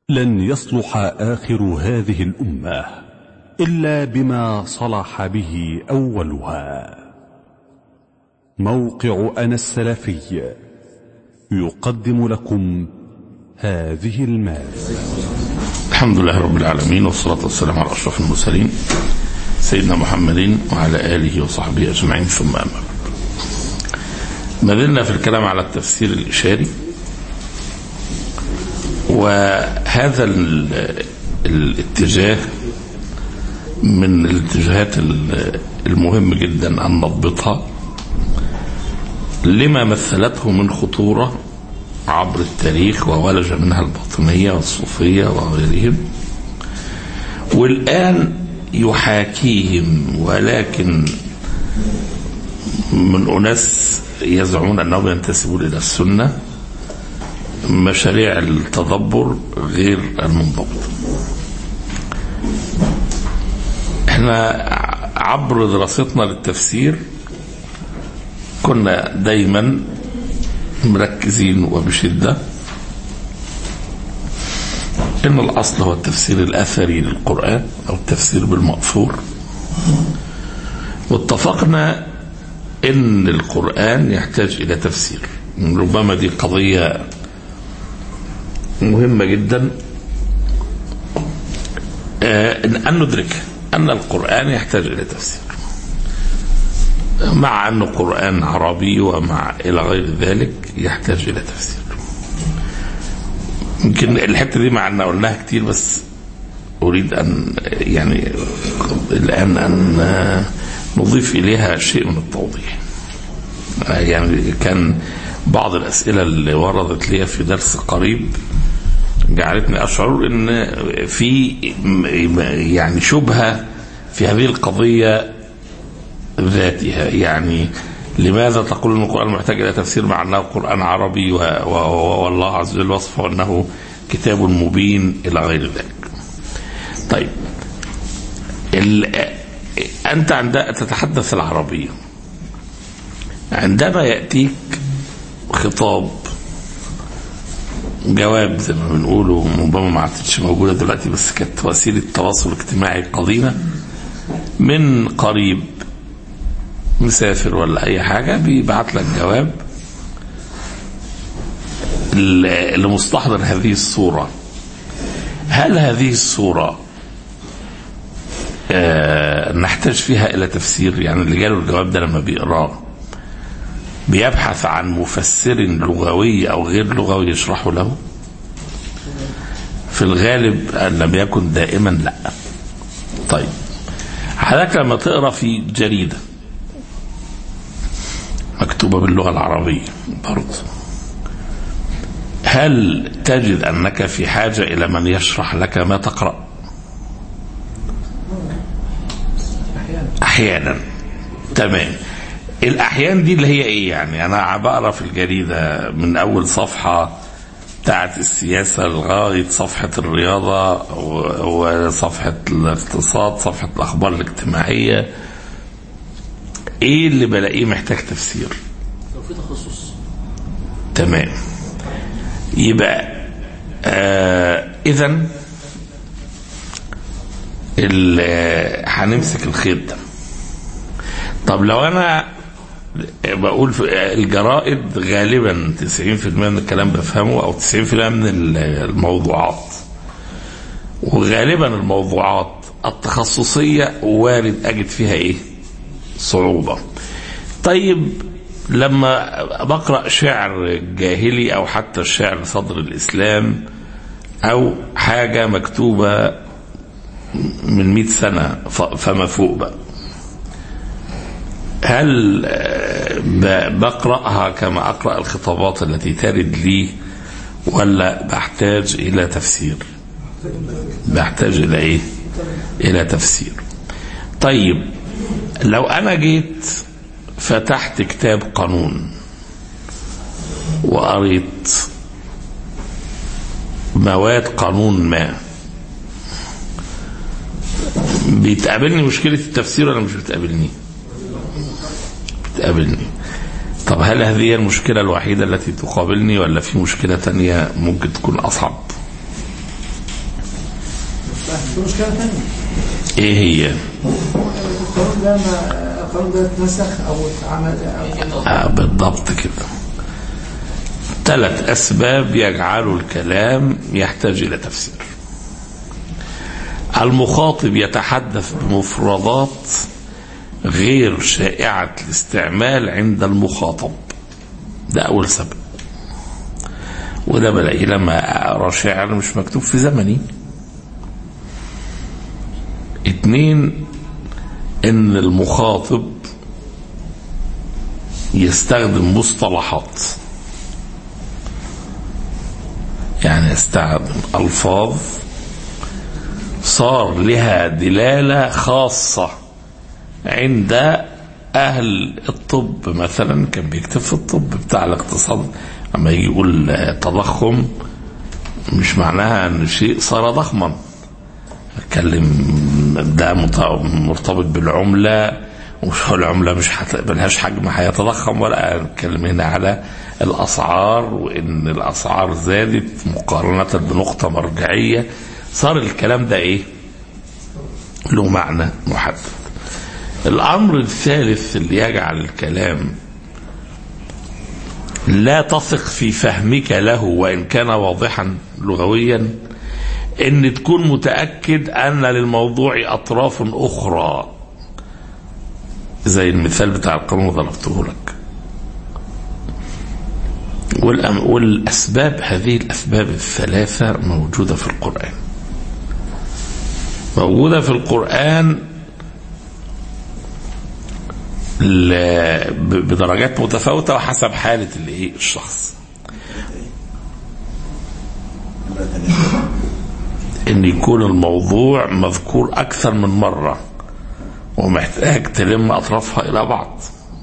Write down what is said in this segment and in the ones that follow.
لن يصلح آخر هذه الأمة إلا بما صلح به أولها موقع أنا السلفي يقدم لكم هذه المادة الحمد لله رب العالمين والصلاة والسلام على أشرف المرسلين سيدنا محمد وعلى آله وصحبه أجمعين ثم أما بعد ما زلنا في الكلام على التفسير الإشاري وهذا ال- الاتجاه من الاتجاهات ال- المهم جدا أن نضبطها لما مثلته من خطورة عبر التاريخ وولج منها الباطنية والصوفية وغيرهم والآن يحاكيهم ولكن من أناس يزعمون أنهم ينتسبون إلى السنة مشاريع التدبر غير المنضبطة احنا عبر دراستنا للتفسير كنا دايما مركزين وبشدة ان الاصل هو التفسير الاثري للقرآن او التفسير بالمأثور واتفقنا ان القرآن يحتاج الى تفسير ربما دي قضية مهمة جدا آه، ان ندرك ان القرآن يحتاج الى تفسير مع انه قرآن عربي ومع الى غير ذلك يحتاج الى تفسير يمكن الحته دي مع ان قلناها كتير بس اريد ان يعني الان ان نضيف اليها شيء من التوضيح يعني كان بعض الاسئله اللي وردت لي في درس قريب جعلتني اشعر ان في يعني شبهه في هذه القضيه ذاتها يعني لماذا تقول ان القران محتاج الى تفسير مع انه قران عربي و- و- والله عز وجل وصفه انه كتاب مبين الى غير ذلك. طيب ال- انت عندما تتحدث العربيه عندما ياتيك خطاب جواب زي ما بنقوله ربما ما عادتش موجوده دلوقتي بس كانت وسيله تواصل اجتماعي قديمه من قريب مسافر ولا اي حاجه بيبعت لك جواب ل- لمستحضر هذه الصوره هل هذه الصوره آه نحتاج فيها الى تفسير يعني اللي جاله الجواب ده لما بيقراه بيبحث عن مفسر لغوي او غير لغوي يشرحه له في الغالب ان لم يكن دائما لا طيب حضرتك لما تقرا في جريده مكتوبة باللغة العربية برضه هل تجد أنك في حاجة إلى من يشرح لك ما تقرأ أحيانا تمام الأحيان دي اللي هي إيه يعني أنا بقرأ في الجريدة من أول صفحة بتاعت السياسة لغاية صفحة الرياضة و- وصفحة الاقتصاد صفحة الأخبار الاجتماعية ايه اللي بلاقيه محتاج تفسير لو في تخصص تمام يبقى آه اذا ال- آه، هنمسك الخيط ده طب لو انا بقول في الجرائد غالبا 90% من الكلام بفهمه او 90% من ال- الموضوعات وغالبا الموضوعات التخصصية وارد أجد فيها إيه صعوبة طيب لما بقرأ شعر جاهلي أو حتى الشعر صدر الإسلام أو حاجة مكتوبة من مئة سنة ف- فما فوق بقى هل آه، ب- بقرأها كما أقرأ الخطابات التي ترد لي ولا بحتاج إلى تفسير بحتاج إلى إيه إلى تفسير طيب لو أنا جيت فتحت كتاب قانون وقريت مواد قانون ما بتقابلني مشكلة التفسير ولا مش بتقابلني بتقابلني طب هل هذه هي المشكلة الوحيدة التي تقابلني ولا في مشكلة تانية ممكن تكون أصعب في مشكلة ثانية ايه هي القانون ده ما القانون ده اتنسخ أو اتعمل أو آه بالضبط كده ثلاث أسباب يجعل الكلام يحتاج إلى تفسير المخاطب يتحدث بمفردات غير شائعة الاستعمال عند المخاطب ده أول سبب وده بلاقيه لما أقرأ شعر مش مكتوب في زمني اتنين ان المخاطب يستخدم مصطلحات يعني يستخدم الفاظ صار لها دلاله خاصه عند اهل الطب مثلا كان بيكتب في الطب بتاع الاقتصاد اما يجي يقول آه، تضخم مش معناها ان شيء صار ضخما اتكلم ده مط- مرتبط بالعمله ومش هو العمله مش هت- ملهاش حجم هيتضخم ولا اتكلم هنا على الاسعار وان الاسعار زادت مقارنه بنقطه مرجعيه صار الكلام ده ايه؟ له معنى محدد. الامر الثالث اللي يجعل الكلام لا تثق في فهمك له وان كان واضحا لغويا ان تكون متاكد ان للموضوع اطراف اخرى زي المثال بتاع القانون اللي ضربته لك والأم- والاسباب هذه الاسباب الثلاثه موجوده في القران موجوده في القران ل- ب- بدرجات متفاوته وحسب حاله الايه الشخص ان يكون الموضوع مذكور اكثر من مره ومحتاج تلم اطرافها الى بعض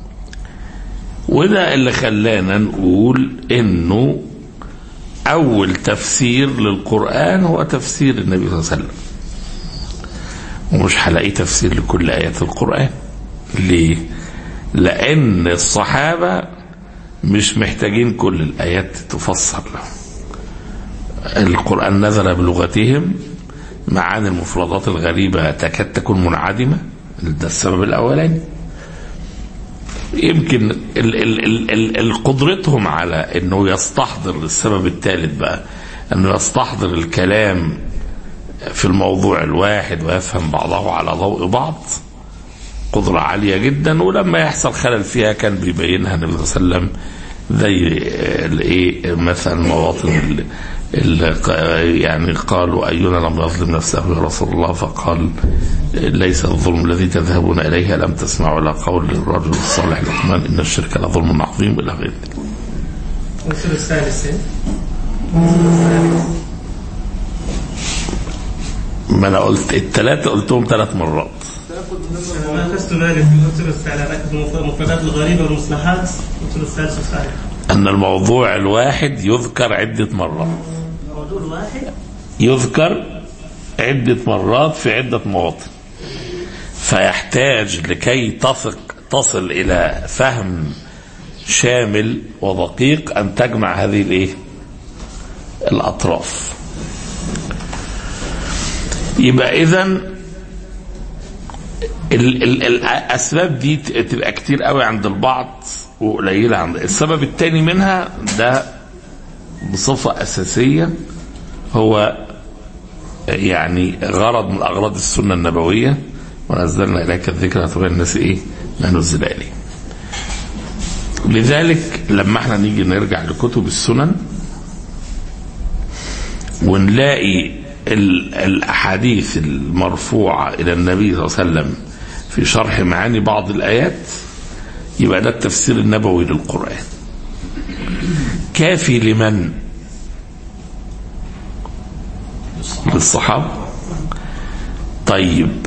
وده اللي خلانا نقول انه اول تفسير للقران هو تفسير النبي صلى الله عليه وسلم ومش هلاقي تفسير لكل ايات القران ليه لان الصحابه مش محتاجين كل الايات تفسر لهم القرآن نزل بلغتهم معاني المفردات الغريبة تكاد تكون منعدمة ده السبب الأولاني يمكن ال ال ال ال ال قدرتهم على انه يستحضر السبب الثالث بقى انه يستحضر الكلام في الموضوع الواحد ويفهم بعضه على ضوء بعض قدرة عالية جدا ولما يحصل خلل فيها كان بيبينها النبي صلى الله عليه وسلم زي الايه مثلا مواطن ال- ال- يعني قالوا اينا لم يظلم نفسه يا رسول الله فقال ليس الظلم الذي تذهبون اليه لم تسمعوا الى قول الرجل الصالح لقمان ان الشرك لظلم عظيم الى غير ذلك. العنصر الثالث إيه؟ ما انا قلت الثلاثه قلتهم ثلاث مرات أنا ما أخذت بالي في العنصر الثالث ركز المفردات الغريبة والمصطلحات العنصر الثالث والثالث ان الموضوع الواحد يذكر عده مرات موضوع واحد يذكر عدة مرات في عدة مواطن فيحتاج لكي تثق تصل إلى فهم شامل ودقيق أن تجمع هذه الإيه؟ الأطراف يبقى إذا ال- ال- الأسباب دي ت- تبقى كتير قوي عند البعض وقليلة عند السبب الثاني منها ده بصفة أساسية هو يعني غرض من اغراض السنه النبويه ونزلنا اليك الذكر لتبين الناس ايه ما نزل اليه. لذلك لما احنا نيجي نرجع لكتب السنن ونلاقي ال- الاحاديث المرفوعه الى النبي صلى الله عليه وسلم في شرح معاني بعض الايات يبقى ده التفسير النبوي للقران. كافي لمن؟ للصحابة طيب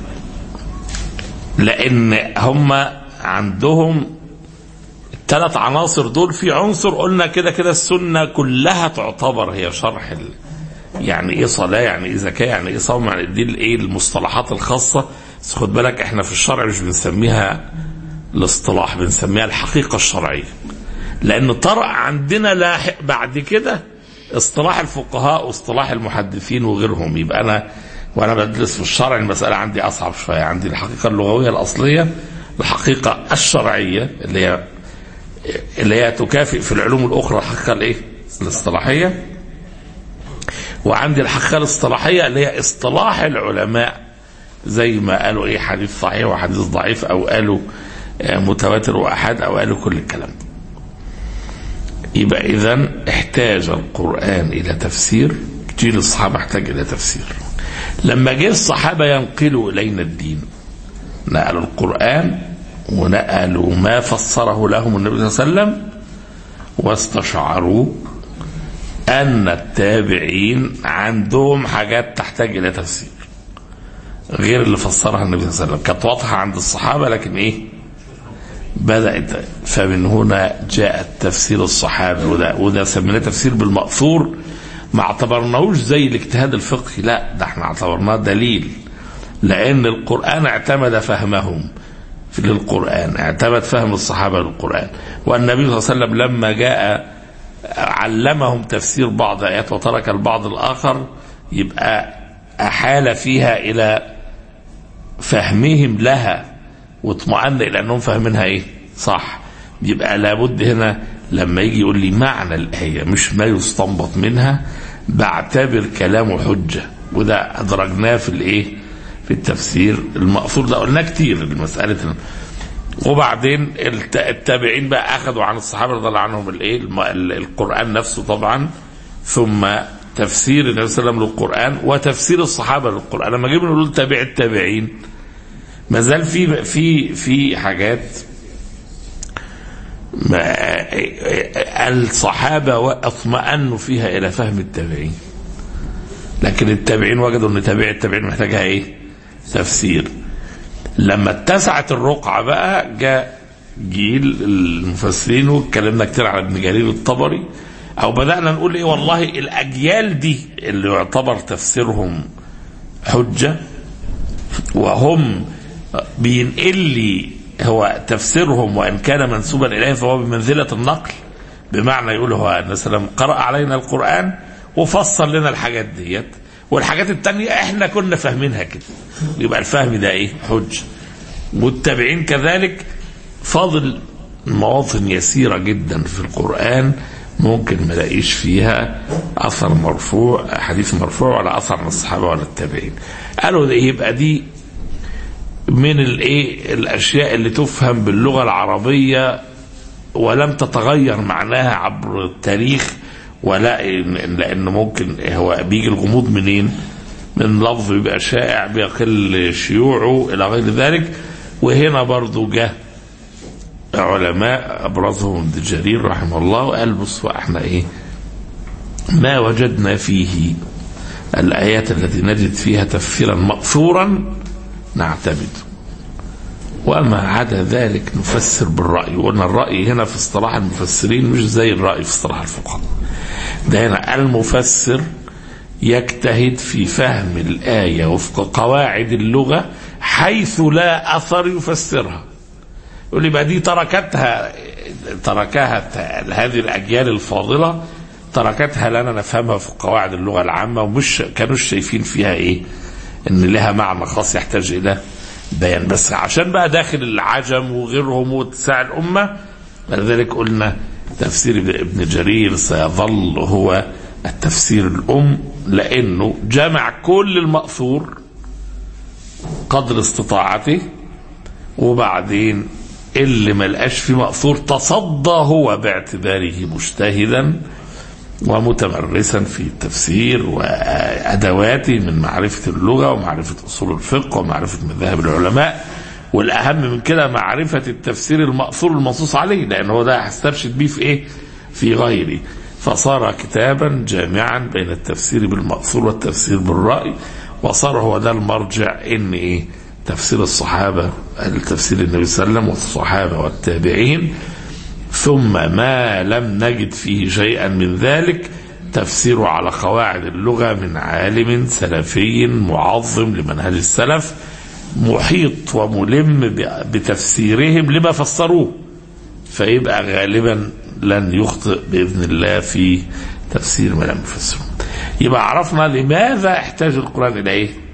لأن هم عندهم الثلاث عناصر دول في عنصر قلنا كده كده السنة كلها تعتبر هي شرح ال... يعني ايه صلاة يعني ايه زكاة يعني ايه صوم يعني دي الايه المصطلحات الخاصة بس خد بالك احنا في الشرع مش بنسميها الاصطلاح بنسميها الحقيقة الشرعية لأن طرأ عندنا لاحق بعد كده اصطلاح الفقهاء واصطلاح المحدثين وغيرهم يبقى أنا وانا بدرس في الشرع المساله عندي اصعب شويه عندي الحقيقه اللغويه الاصليه الحقيقه الشرعيه اللي هي اللي هي تكافئ في العلوم الاخرى الحقيقه الايه؟ الاصطلاحيه وعندي الحقيقه الاصطلاحيه اللي هي اصطلاح العلماء زي ما قالوا ايه حديث صحيح وحديث ضعيف او قالوا آه، متواتر واحاد او قالوا كل الكلام ده يبقى اذا احتاج القران الى تفسير جيل الصحابه احتاج الى تفسير لما جه الصحابه ينقلوا الينا الدين نقلوا القران ونقلوا ما فسره لهم النبي صلى الله عليه وسلم واستشعروا ان التابعين عندهم حاجات تحتاج الى تفسير غير اللي فسرها النبي صلى الله عليه وسلم كانت واضحه عند الصحابه لكن ايه بدات فمن هنا جاء التفسير الصحابي وده وده سميناه تفسير بالمأثور ما اعتبرناهوش زي الاجتهاد الفقهي لا ده احنا اعتبرناه دليل لان القران اعتمد فهمهم في للقران اعتمد فهم الصحابه للقران والنبي صلى الله عليه وسلم لما جاء علمهم تفسير بعض ايات وترك البعض الاخر يبقى احال فيها الى فهمهم لها واطمأن الى انهم فاهمينها ايه صح يبقى لابد هنا لما يجي يقول لي معنى الايه مش ما يستنبط منها بعتبر كلامه حجه وده ادرجناه في الايه في التفسير المأثور ده قلناه كتير المسألة وبعدين الت- التابعين بقى اخذوا عن الصحابه رضي الله عنهم الايه الم- ال- القران نفسه طبعا ثم تفسير النبي صلى الله عليه وسلم للقران وتفسير الصحابه للقران لما جينا نقول تابع التابعين ما زال في في في حاجات ما الصحابه واطمأنوا فيها الى فهم التابعين لكن التابعين وجدوا ان تابع التابعين محتاجها ايه؟ تفسير لما اتسعت الرقعة بقى جاء جيل المفسرين واتكلمنا كتير على ابن جرير الطبري او بدأنا نقول ايه والله الاجيال دي اللي يعتبر تفسيرهم حجة وهم بينقل لي هو تفسيرهم وان كان منسوبا اليه فهو بمنزلة النقل بمعنى يقول هو مثلا قرأ علينا القرآن وفسر لنا الحاجات ديت والحاجات التانية احنا كنا فاهمينها كده يبقى الفهم ده ايه حج والتابعين كذلك فاضل مواطن يسيرة جدا في القرآن ممكن ما لاقيش فيها أثر مرفوع حديث مرفوع ولا أثر من الصحابة ولا التابعين قالوا ده يبقى دي من الايه الاشياء اللي تفهم باللغه العربيه ولم تتغير معناها عبر التاريخ ولا إن- لان ممكن هو بيجي الغموض منين؟ من لفظ بيبقى شائع بيقل شيوعه الى غير ذلك وهنا برضو جه علماء ابرزهم ابن جرير رحمه الله وقال بصوا احنا ايه ما وجدنا فيه الايات التي نجد فيها تفسيرا مأثورا نعتمد وما عدا ذلك نفسر بالرأي وقلنا الرأي هنا في اصطلاح المفسرين مش زي الرأي في اصطلاح الفقهاء ده هنا المفسر يجتهد في فهم الآية وفق قواعد اللغة حيث لا أثر يفسرها يقول لي بقى دي تركتها تركها هذه الأجيال الفاضلة تركتها لنا نفهمها في قواعد اللغة العامة ومش كانوش شايفين فيها إيه إن لها معنى خاص يحتاج إلى بيان بس عشان بقى داخل العجم وغيرهم واتساع الأمة لذلك قلنا تفسير ابن جرير سيظل هو التفسير الأم لأنه جمع كل المأثور قدر استطاعته وبعدين اللي ما لقاش في مأثور تصدى هو باعتباره مجتهدا ومتمرسا في التفسير وأدواته من معرفة اللغة ومعرفة أصول الفقه ومعرفة مذاهب العلماء والأهم من كده معرفة التفسير المأثور المنصوص عليه لأن هو ده هسترشد بيه في إيه؟ في غيره فصار كتابا جامعا بين التفسير بالمأثور والتفسير بالرأي وصار هو ده المرجع إن إيه؟ تفسير الصحابة التفسير النبي صلى الله عليه وسلم والصحابة والتابعين ثم ما لم نجد فيه شيئا من ذلك تفسيره على قواعد اللغة من عالم سلفي معظم لمنهج السلف محيط وملم ب- بتفسيرهم لما فسروه فيبقى غالبا لن يخطئ بإذن الله في تفسير ما لم يفسره يبقى عرفنا لماذا احتاج القرآن إلى إيه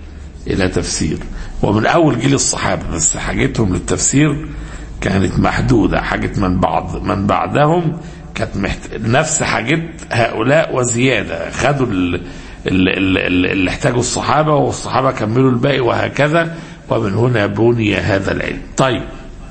الى تفسير ومن اول جيل الصحابه بس حاجتهم للتفسير كانت محدوده حاجه من بعض من بعدهم كانت محت... نفس حاجه هؤلاء وزياده خدوا ال... ال- ال- ال- اللي احتاجوا الصحابه والصحابه كملوا الباقي وهكذا ومن هنا بني هذا العلم طيب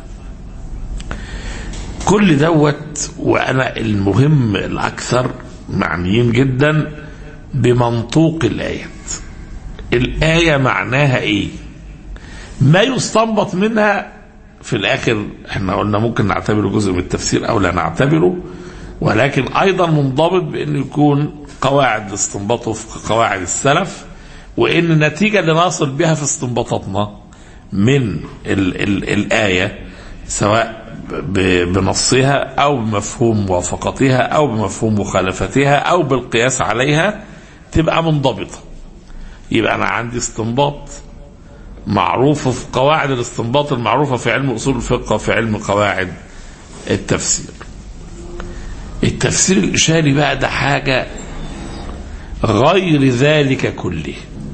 كل دوت وانا المهم الاكثر معنيين جدا بمنطوق الايات الايه معناها ايه ما يستنبط منها في الاخر احنا قلنا ممكن نعتبره جزء من التفسير او لا نعتبره ولكن ايضا منضبط بانه يكون قواعد لاستنباطه في قواعد السلف وان النتيجه اللي نصل بها في استنباطاتنا من ال ال الايه سواء ب- بنصها او بمفهوم موافقتها او بمفهوم مخالفتها او بالقياس عليها تبقى منضبطه يبقى انا عندي استنباط معروفه في قواعد الاستنباط المعروفه في علم اصول الفقه وفي علم قواعد التفسير التفسير الاشاري بقى ده حاجه غير ذلك كله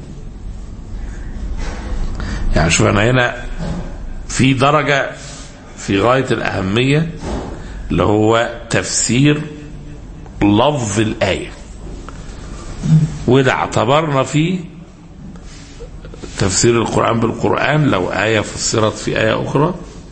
يعني شوف انا هنا في درجه في غايه الاهميه اللي هو تفسير لفظ الايه وده اعتبرنا فيه تفسير القرآن بالقرآن لو آية فسرت في آية أخرى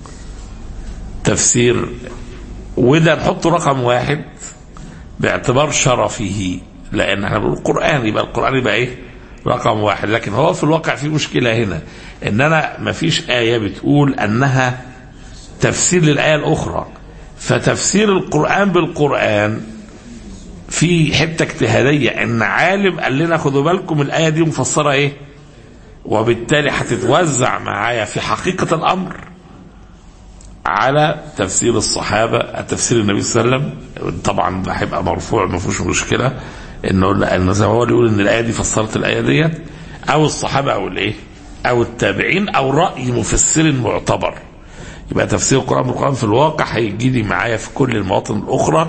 تفسير وده نحطه رقم واحد باعتبار شرفه لأن احنا بنقول القرآن يبقى القرآن يبقى إيه؟ رقم واحد لكن هو في الواقع في مشكلة هنا إن أنا مفيش آية بتقول أنها تفسير للآية الأخرى فتفسير القرآن بالقرآن في حتة اجتهادية إن عالم قال لنا خدوا بالكم الآية دي مفسرة إيه؟ وبالتالي هتتوزع معايا في حقيقة الأمر على تفسير الصحابة تفسير النبي صلى الله عليه وسلم طبعا ده هيبقى مرفوع ما فيهوش مشكلة انه لان زي ما هو اللي يقول ان الآية دي فسرت الآية ديت أو الصحابة أو الإيه؟ أو التابعين أو رأي مفسر معتبر يبقى تفسير القرآن بالقرآن في الواقع هيجي لي معايا في كل المواطن الأخرى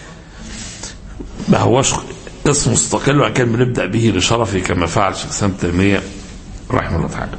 ما هوش قسم مستقل وان كان بنبدا به لشرفه كما فعل شيخ الاسلام تيميه رحمه الله تعالى.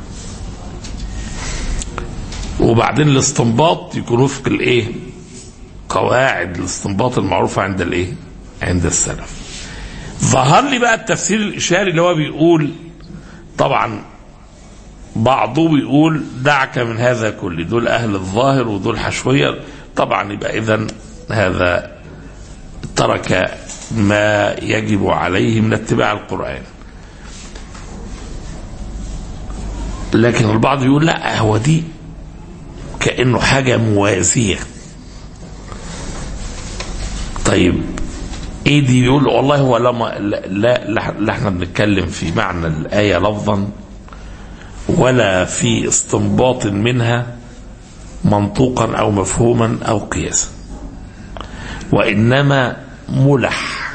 وبعدين الاستنباط يكون وفق الايه؟ قواعد الاستنباط المعروفه عند الايه؟ عند السلف. ظهر لي بقى التفسير الاشاري اللي هو بيقول طبعا بعضه بيقول دعك من هذا كله دول اهل الظاهر ودول حشويه طبعا يبقى اذا هذا ترك ما يجب عليه من اتباع القرآن لكن البعض يقول لا هو دي كأنه حاجة موازية طيب ايه دي يقول والله هو لما لا, لا, لا احنا بنتكلم في معنى الآية لفظا ولا في استنباط منها منطوقا او مفهوما او قياسا وانما ملح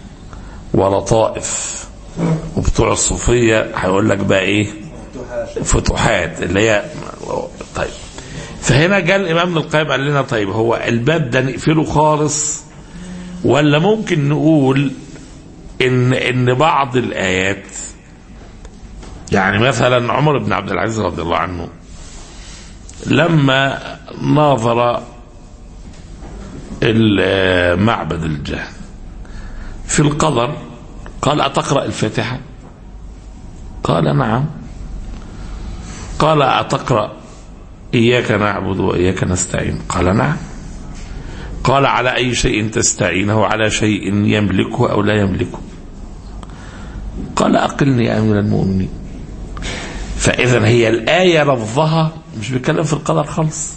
ولطائف وبتوع الصوفيه هيقول لك بقى ايه فتوحات اللي هي طيب فهنا جاء الامام ابن القيم قال لنا طيب هو الباب ده نقفله خالص ولا ممكن نقول ان ان بعض الايات يعني مثلا عمر بن عبد العزيز رضي الله عنه لما ناظر معبد الجهل في القدر قال أتقرأ الفاتحة قال نعم قال أتقرأ إياك نعبد وإياك نستعين قال نعم قال على أي شيء تستعينه على شيء يملكه أو لا يملكه قال أقلني يا أمير المؤمنين فإذا هي الآية لفظها مش بيتكلم في القدر خالص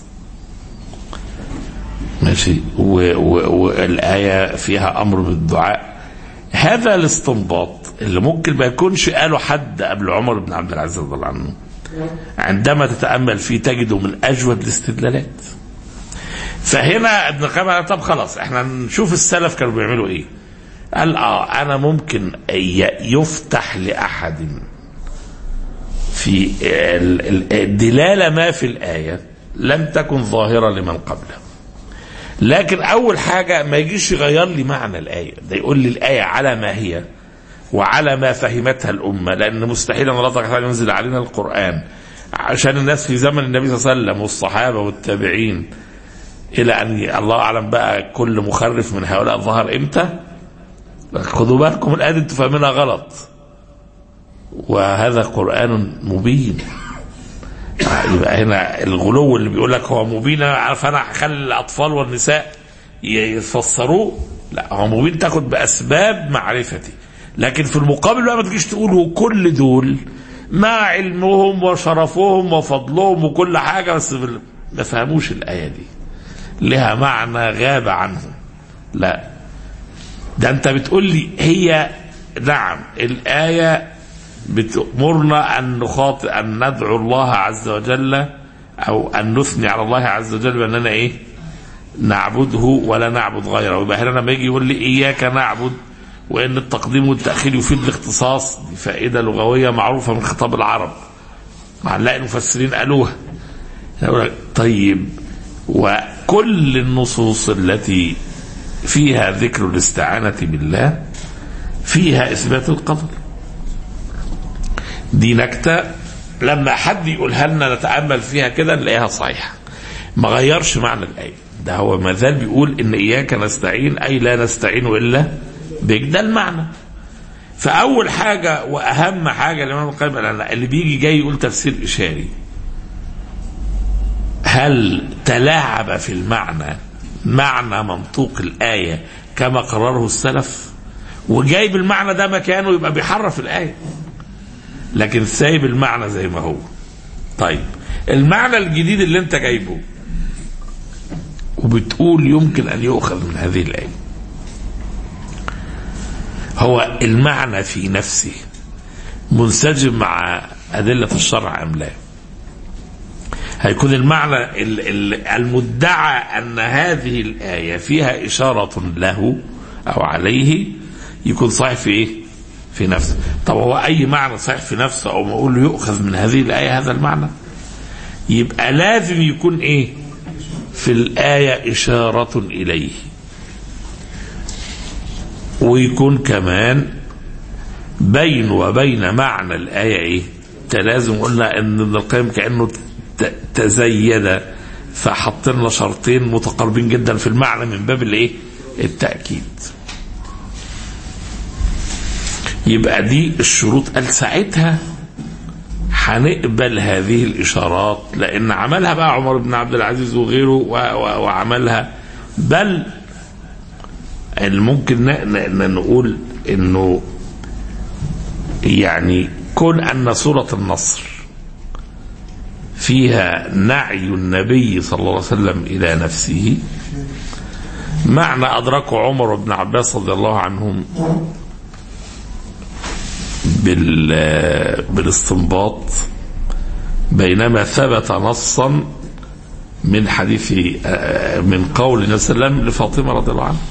ماشي والآية فيها أمر بالدعاء هذا الاستنباط اللي ممكن ما يكونش قاله حد قبل عمر بن عبد العزيز رضي الله عنه عندما تتأمل فيه تجده من أجود الاستدلالات فهنا ابن القيم قال طب خلاص احنا نشوف السلف كانوا بيعملوا ايه قال اه انا ممكن يفتح لاحد في الدلاله ما في الايه لم تكن ظاهره لمن قبله لكن اول حاجه ما يجيش يغير لي معنى الايه ده يقول لي الايه على ما هي وعلى ما فهمتها الأمة لأن مستحيل أن الله تعالى ينزل علينا القرآن عشان الناس في زمن النبي صلى الله عليه وسلم والصحابة والتابعين إلى أن الله أعلم بقى كل مخرف من هؤلاء ظهر إمتى خدوا بالكم الآية دي انتوا فاهمينها غلط وهذا قرآن مبين يبقى هنا الغلو اللي بيقول لك هو مبين فانا هخلي الاطفال والنساء يفسروه لا هو مبين تاخد باسباب معرفتي لكن في المقابل بقى ما تجيش تقول هو كل دول مع علمهم وشرفهم وفضلهم وكل حاجه بس بال- ما فهموش الايه دي لها معنى غاب عنهم لا ده انت بتقول لي هي نعم الايه بتأمرنا أن نخاطئ أن ندعو الله عز وجل أو أن نثني على الله عز وجل بأننا إيه نعبده ولا نعبد غيره يبقى هنا لما يجي يقول لي إياك نعبد وإن التقديم والتأخير يفيد الاختصاص دي فائدة لغوية معروفة من خطاب العرب هنلاقي المفسرين قالوها يقول لك طيب وكل النصوص التي فيها ذكر الاستعانة بالله فيها إثبات القدر دي نكتة لما حد يقولها لنا نتأمل فيها كده نلاقيها صحيحة ما غيرش معنى الآية ده هو ما زال بيقول إن إياك نستعين أي لا نستعين إلا بك ده المعنى فأول حاجة وأهم حاجة الإمام القيم قال لنا اللي بيجي جاي يقول تفسير إشاري هل تلاعب في المعنى معنى منطوق الآية كما قرره السلف وجايب المعنى ده مكانه يبقى بيحرف الآية لكن سايب المعنى زي ما هو طيب المعنى الجديد اللي انت جايبه وبتقول يمكن ان يؤخذ من هذه الايه هو المعنى في نفسه منسجم مع ادله الشرع ام لا هيكون المعنى ال- ال- المدعى ان هذه الايه فيها اشاره له او عليه يكون صحيح في ايه في نفسه طب هو اي معنى صحيح في نفسه او ما اقول له يؤخذ من هذه الايه هذا المعنى يبقى لازم يكون ايه في الايه اشاره اليه ويكون كمان بين وبين معنى الايه ايه تلازم قلنا ان ابن القيم كانه ت- تزيد فحط لنا شرطين متقاربين جدا في المعنى من باب الايه التاكيد يبقى دي الشروط قال ساعتها هنقبل هذه الاشارات لان عملها بقى عمر بن عبد العزيز وغيره و- و- وعملها بل اللي ممكن ن- ن- نقول انه يعني كون ان سوره النصر فيها نعي النبي صلى الله عليه وسلم الى نفسه معنى ادركه عمر بن عباس رضي الله عنهم بال بالاستنباط بينما ثبت نصا من حديث آه، من قول النبي صلى الله عليه وسلم لفاطمه رضي الله عنها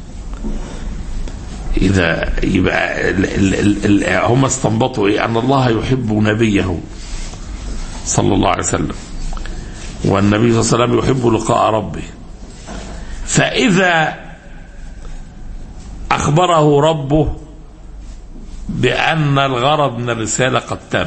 اذا يبقى ال ال ال ال هم استنبطوا ايه ان الله يحب نبيه صلى الله عليه وسلم والنبي صلى الله عليه وسلم يحب لقاء ربه فاذا اخبره ربه بأن الغرض من الرسالة قد تم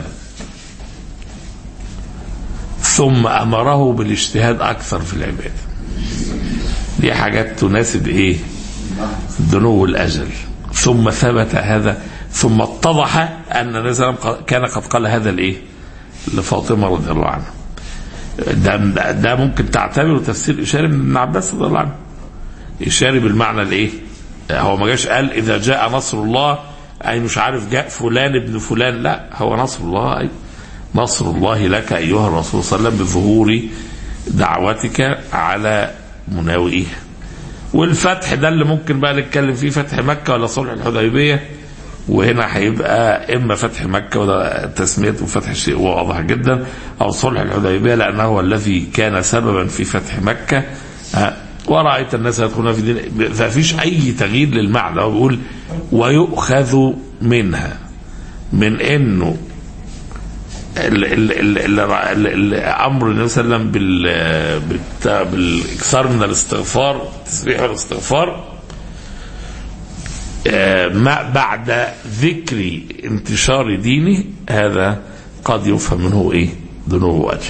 ثم أمره بالاجتهاد أكثر في العبادة دي حاجات تناسب إيه دنو الأجل ثم ثبت هذا ثم اتضح أن النبي صلى الله عليه وسلم كان قد قال هذا الإيه لفاطمة رضي الله عنها ده, ده, ده ممكن تعتبره تفسير إشاري من ابن عباس رضي الله عنه إشاري بالمعنى الإيه هو ما جاش قال إذا جاء نصر الله أي مش عارف جاء فلان ابن فلان لا هو نصر الله أي نصر الله لك أيها الرسول صلى الله عليه وسلم بظهور دعوتك على مناوئيه والفتح ده اللي ممكن بقى نتكلم فيه فتح مكة ولا صلح الحديبية وهنا هيبقى إما فتح مكة وده تسميته فتح شيء واضح جدا أو صلح الحديبية لأنه هو الذي كان سببا في فتح مكة ها، ورأيت الناس يدخلون في دين ففيش أي تغيير للمعنى هو بيقول ويؤخذ منها من إنه ال- ال- ال- ال- ال- ال- امر النبي صلى الله عليه وسلم بال- بالت- بالاكثار من الاستغفار التسبيح والاستغفار آه، ما بعد ذكر انتشار دينه هذا قد يفهم منه ايه ذنوب وجه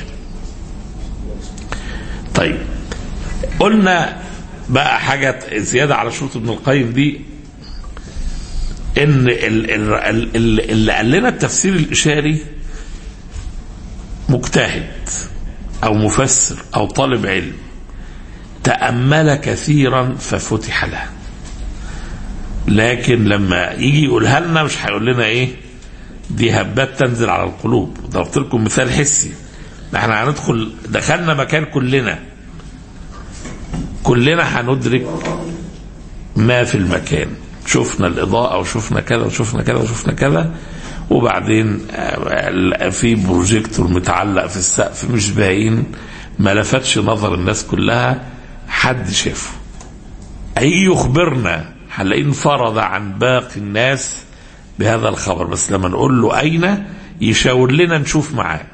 طيب قلنا بقى حاجة زيادة على شروط ابن القيم دي ان ال- ال- ال- ال- اللي قال لنا التفسير الاشاري مجتهد او مفسر او طالب علم تأمل كثيرا ففتح له لكن لما يجي يقولها لنا مش هيقول لنا ايه دي هبات تنزل على القلوب ضربت لكم مثال حسي احنا هندخل دخلنا مكان كلنا كلنا هندرك ما في المكان شفنا الإضاءة وشفنا كذا وشفنا كذا وشفنا كذا وبعدين آه، في بروجيكتور متعلق في السقف مش باين ما لفتش نظر الناس كلها حد شافه هيجي يخبرنا هنلاقيه انفرد عن باقي الناس بهذا الخبر بس لما نقول له أين يشاور لنا نشوف معاه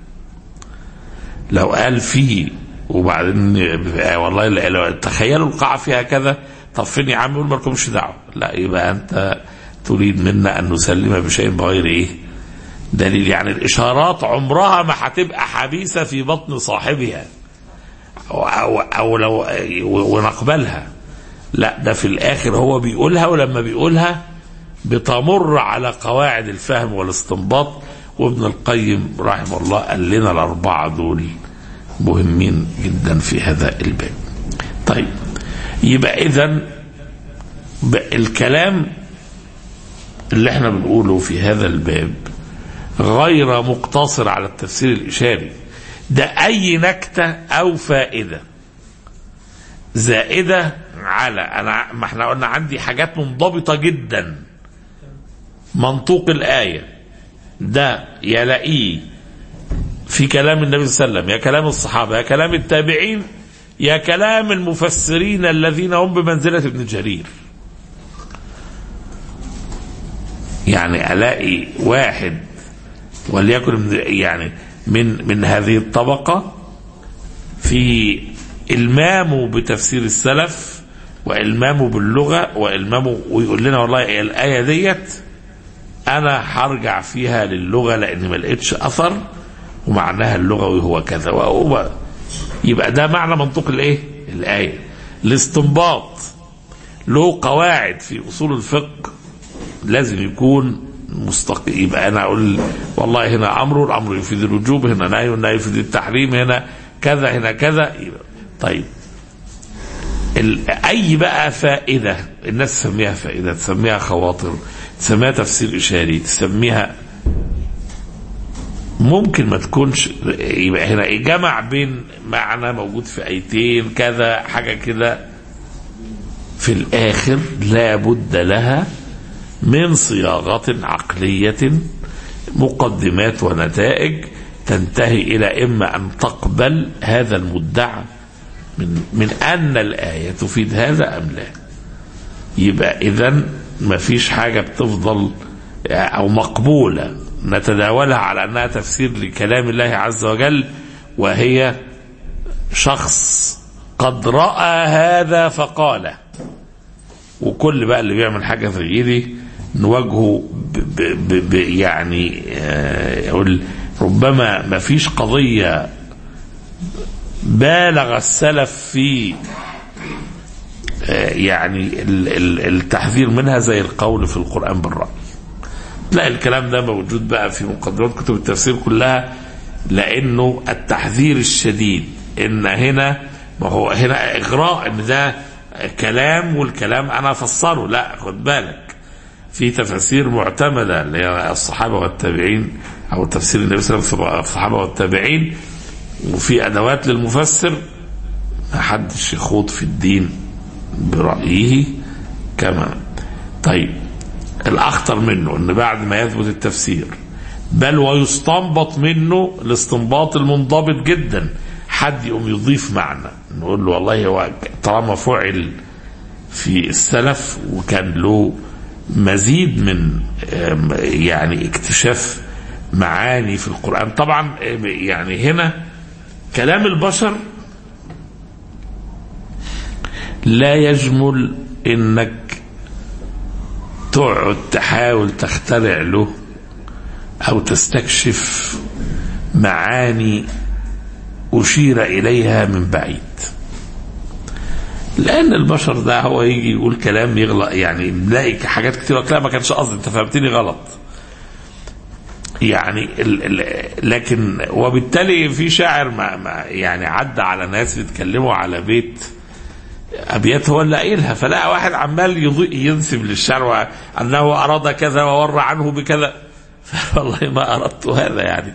لو قال فيه وبعدين آه والله لا- لو تخيلوا القاعة فيها كذا طب فين يا عم يقول ما لكمش دعوة لا يبقى أنت تريد منا أن نسلم بشيء بغير إيه دليل يعني الإشارات عمرها ما هتبقى حبيسة في بطن صاحبها أو, أو, أو لو ونقبلها لا ده في الآخر هو بيقولها ولما بيقولها بتمر على قواعد الفهم والاستنباط وابن القيم رحمه الله قال لنا الأربعة دول مهمين جدا في هذا الباب طيب يبقى إذا الكلام اللي احنا بنقوله في هذا الباب غير مقتصر على التفسير الإشاري ده أي نكتة أو فائدة زائدة على أنا ما احنا قلنا عندي حاجات منضبطة جدا منطوق الآية ده يلاقيه في كلام النبي صلى الله عليه وسلم يا كلام الصحابة يا كلام التابعين يا كلام المفسرين الذين هم بمنزلة ابن جرير يعني ألاقي واحد وليكن من- يعني من من هذه الطبقة في إلمامه بتفسير السلف وإلمامه باللغة وإلمامه ويقول لنا والله الآية ديت أنا هرجع فيها للغة لأن ما لقيتش أثر ومعناها اللغوي هو كذا وهو يبقى ده معنى منطوق الإيه؟ الآية الاستنباط له قواعد في أصول الفقه لازم يكون مستقيم يبقى انا اقول والله هنا امر الامر يفيد الوجوب هنا نهي والنهي يفيد التحريم هنا كذا هنا كذا يبقى طيب ال- اي بقى فائده الناس تسميها فائده تسميها خواطر تسميها تفسير اشاري تسميها ممكن ما تكونش يبقى هنا إيه؟ جمع بين معنى موجود في ايتين كذا حاجه كده في الاخر لا بد لها من صياغة عقلية مقدمات ونتائج تنتهي إلى إما أن تقبل هذا المدعى من, من أن الآية تفيد هذا أم لا يبقى إذا ما فيش حاجة بتفضل أو مقبولة نتداولها على أنها تفسير لكلام الله عز وجل وهي شخص قد رأى هذا فقاله وكل بقى اللي بيعمل حاجه زي دي نواجهه ب ب ب ب يعني آه، يقول ربما ما فيش قضيه بالغ السلف في آه، يعني ال- ال- التحذير منها زي القول في القران بالراي لا الكلام ده موجود بقى في مقدمات كتب التفسير كلها لانه التحذير الشديد ان هنا ما هو هنا اغراء ان ده كلام والكلام انا افسره لا خد بالك في تفاسير معتمده اللي هي الصحابه والتابعين او تفسير النبي صلى الله عليه وسلم في الصحابه والتابعين وفي ادوات للمفسر ما حدش يخوض في الدين برايه كما طيب الاخطر منه ان بعد ما يثبت التفسير بل ويستنبط منه الاستنباط المنضبط جدا حد يقوم يضيف معنى نقول له والله هو طالما فعل في السلف وكان له مزيد من آم، يعني اكتشاف معاني في القرآن طبعا آم، يعني هنا كلام البشر لا يجمل انك تقعد تحاول تخترع له او تستكشف معاني اشير اليها من بعيد لان البشر ده هو يجي يقول كلام يغلط يعني نلاقي حاجات كتير لا ما كانش قصدي انت فهمتني غلط يعني ال ال لكن وبالتالي في شاعر ما ما يعني عدى على ناس بيتكلموا على بيت ابيات هو اللي قايلها فلقى واحد عمال يضيء ينسب للشعر انه اراد كذا وور عنه بكذا والله ما اردت هذا يعني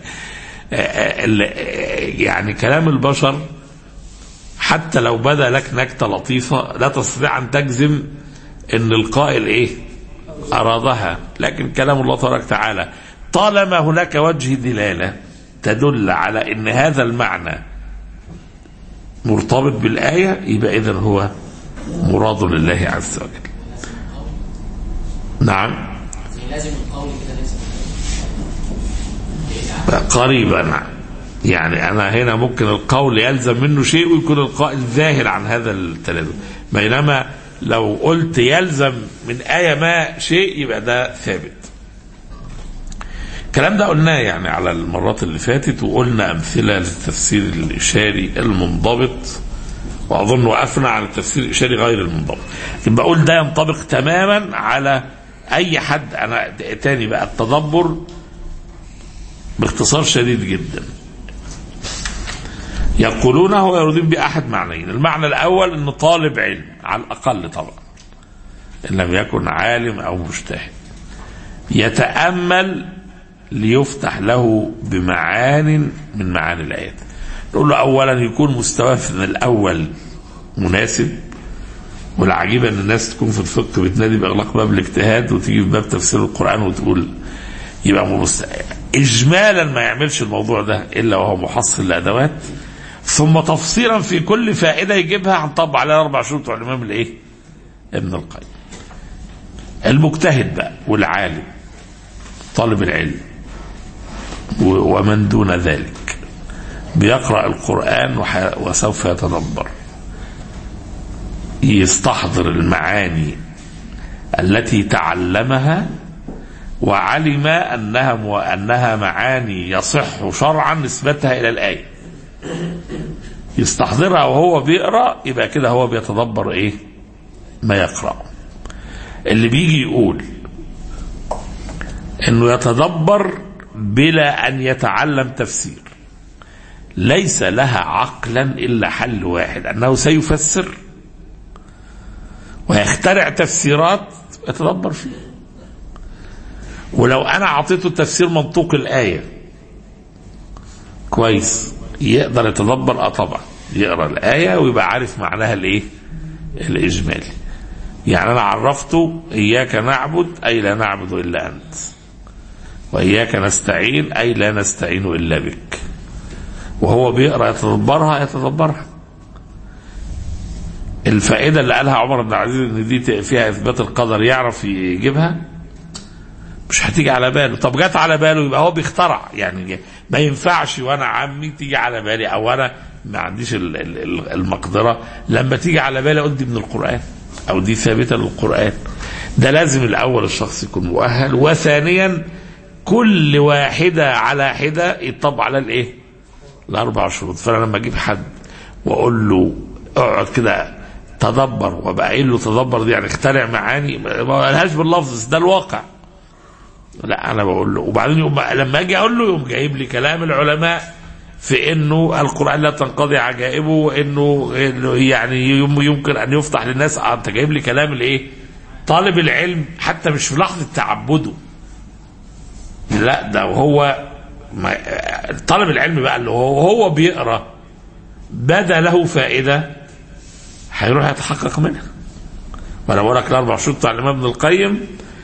يعني كلام البشر حتى لو بدا لك نكته لطيفه لا تستطيع ان تجزم ان القائل ايه ارادها لكن كلام الله تبارك وتعالى طالما هناك وجه دلاله تدل على ان هذا المعنى مرتبط بالايه يبقى اذا هو مراد لله عز وجل نعم لازم القول كده لازم قريبا يعني انا هنا ممكن القول يلزم منه شيء ويكون القائل ذاهل عن هذا التلازم بينما لو قلت يلزم من آية ما شيء يبقى ده ثابت الكلام ده قلناه يعني على المرات اللي فاتت وقلنا أمثلة للتفسير الإشاري المنضبط وأظن وقفنا على التفسير الإشاري غير المنضبط لكن بقول ده ينطبق تماما على أي حد أنا تاني بقى التدبر باختصار شديد جدا يقولونه ويريدون بأحد معنيين المعنى الأول أنه طالب علم على الأقل طبعا إن لم يكن عالم أو مجتهد يتأمل ليفتح له بمعان من معاني الآيات نقول له أولا يكون مستواه من الأول مناسب والعجيب ان الناس تكون في الفقه بتنادي باغلاق باب الاجتهاد وتيجي في باب تفسير القران وتقول يبقى مبص... اجمالا ما يعملش الموضوع ده الا وهو محصل لادوات ثم تفصيلا في كل فائده يجيبها هنطبق عليها اربع شروط بتوع الامام الايه؟ ابن القيم. المجتهد بقى والعالم طالب العلم و- ومن دون ذلك بيقرا القران وح- وسوف يتدبر يستحضر المعاني التي تعلمها وعلم انها وانها معاني يصح شرعا نسبتها الى الايه يستحضرها وهو بيقرا يبقى كده هو بيتدبر ايه ما يقرا اللي بيجي يقول انه يتدبر بلا ان يتعلم تفسير ليس لها عقلا الا حل واحد انه سيفسر ويخترع تفسيرات يتدبر فيها ولو انا اعطيته تفسير منطوق الايه كويس يقدر يتدبر اه طبعا يقرا الايه ويبقى عارف معناها الايه الاجمالي يعني انا عرفته اياك نعبد اي لا نعبد الا انت واياك نستعين اي لا نستعين الا بك وهو بيقرا يتدبرها يتدبرها الفائده اللي قالها عمر بن العزيز ان دي فيها اثبات القدر يعرف يجيبها مش هتيجي على باله طب جت على باله يبقى هو بيخترع يعني ما ينفعش وانا عمي تيجي على بالي او انا ما عنديش ال- ال- ال- المقدره لما تيجي على بالي اقول دي من القران او دي ثابته للقران ده لازم الاول الشخص يكون مؤهل وثانيا كل واحده على حده يطبق على الايه؟ الاربع شروط فانا لما اجيب حد واقول له اقعد كده تدبر وابقى قايل له تدبر دي يعني اخترع معاني ما قالهاش باللفظ بس ده الواقع لا انا بقول له وبعدين يقوم لما اجي اقول له يقوم جايب لي كلام العلماء في انه القران لا تنقضي عجائبه وانه إنه يعني يم- يمكن ان يفتح للناس آه، انت جايب لي كلام الايه؟ طالب العلم حتى مش في لحظه تعبده لا ده وهو ما طالب العلم بقى اللي هو وهو بيقرا بدا له فائده هيروح يتحقق منها وانا بقول لك الاربع شروط بتاع الامام ابن القيم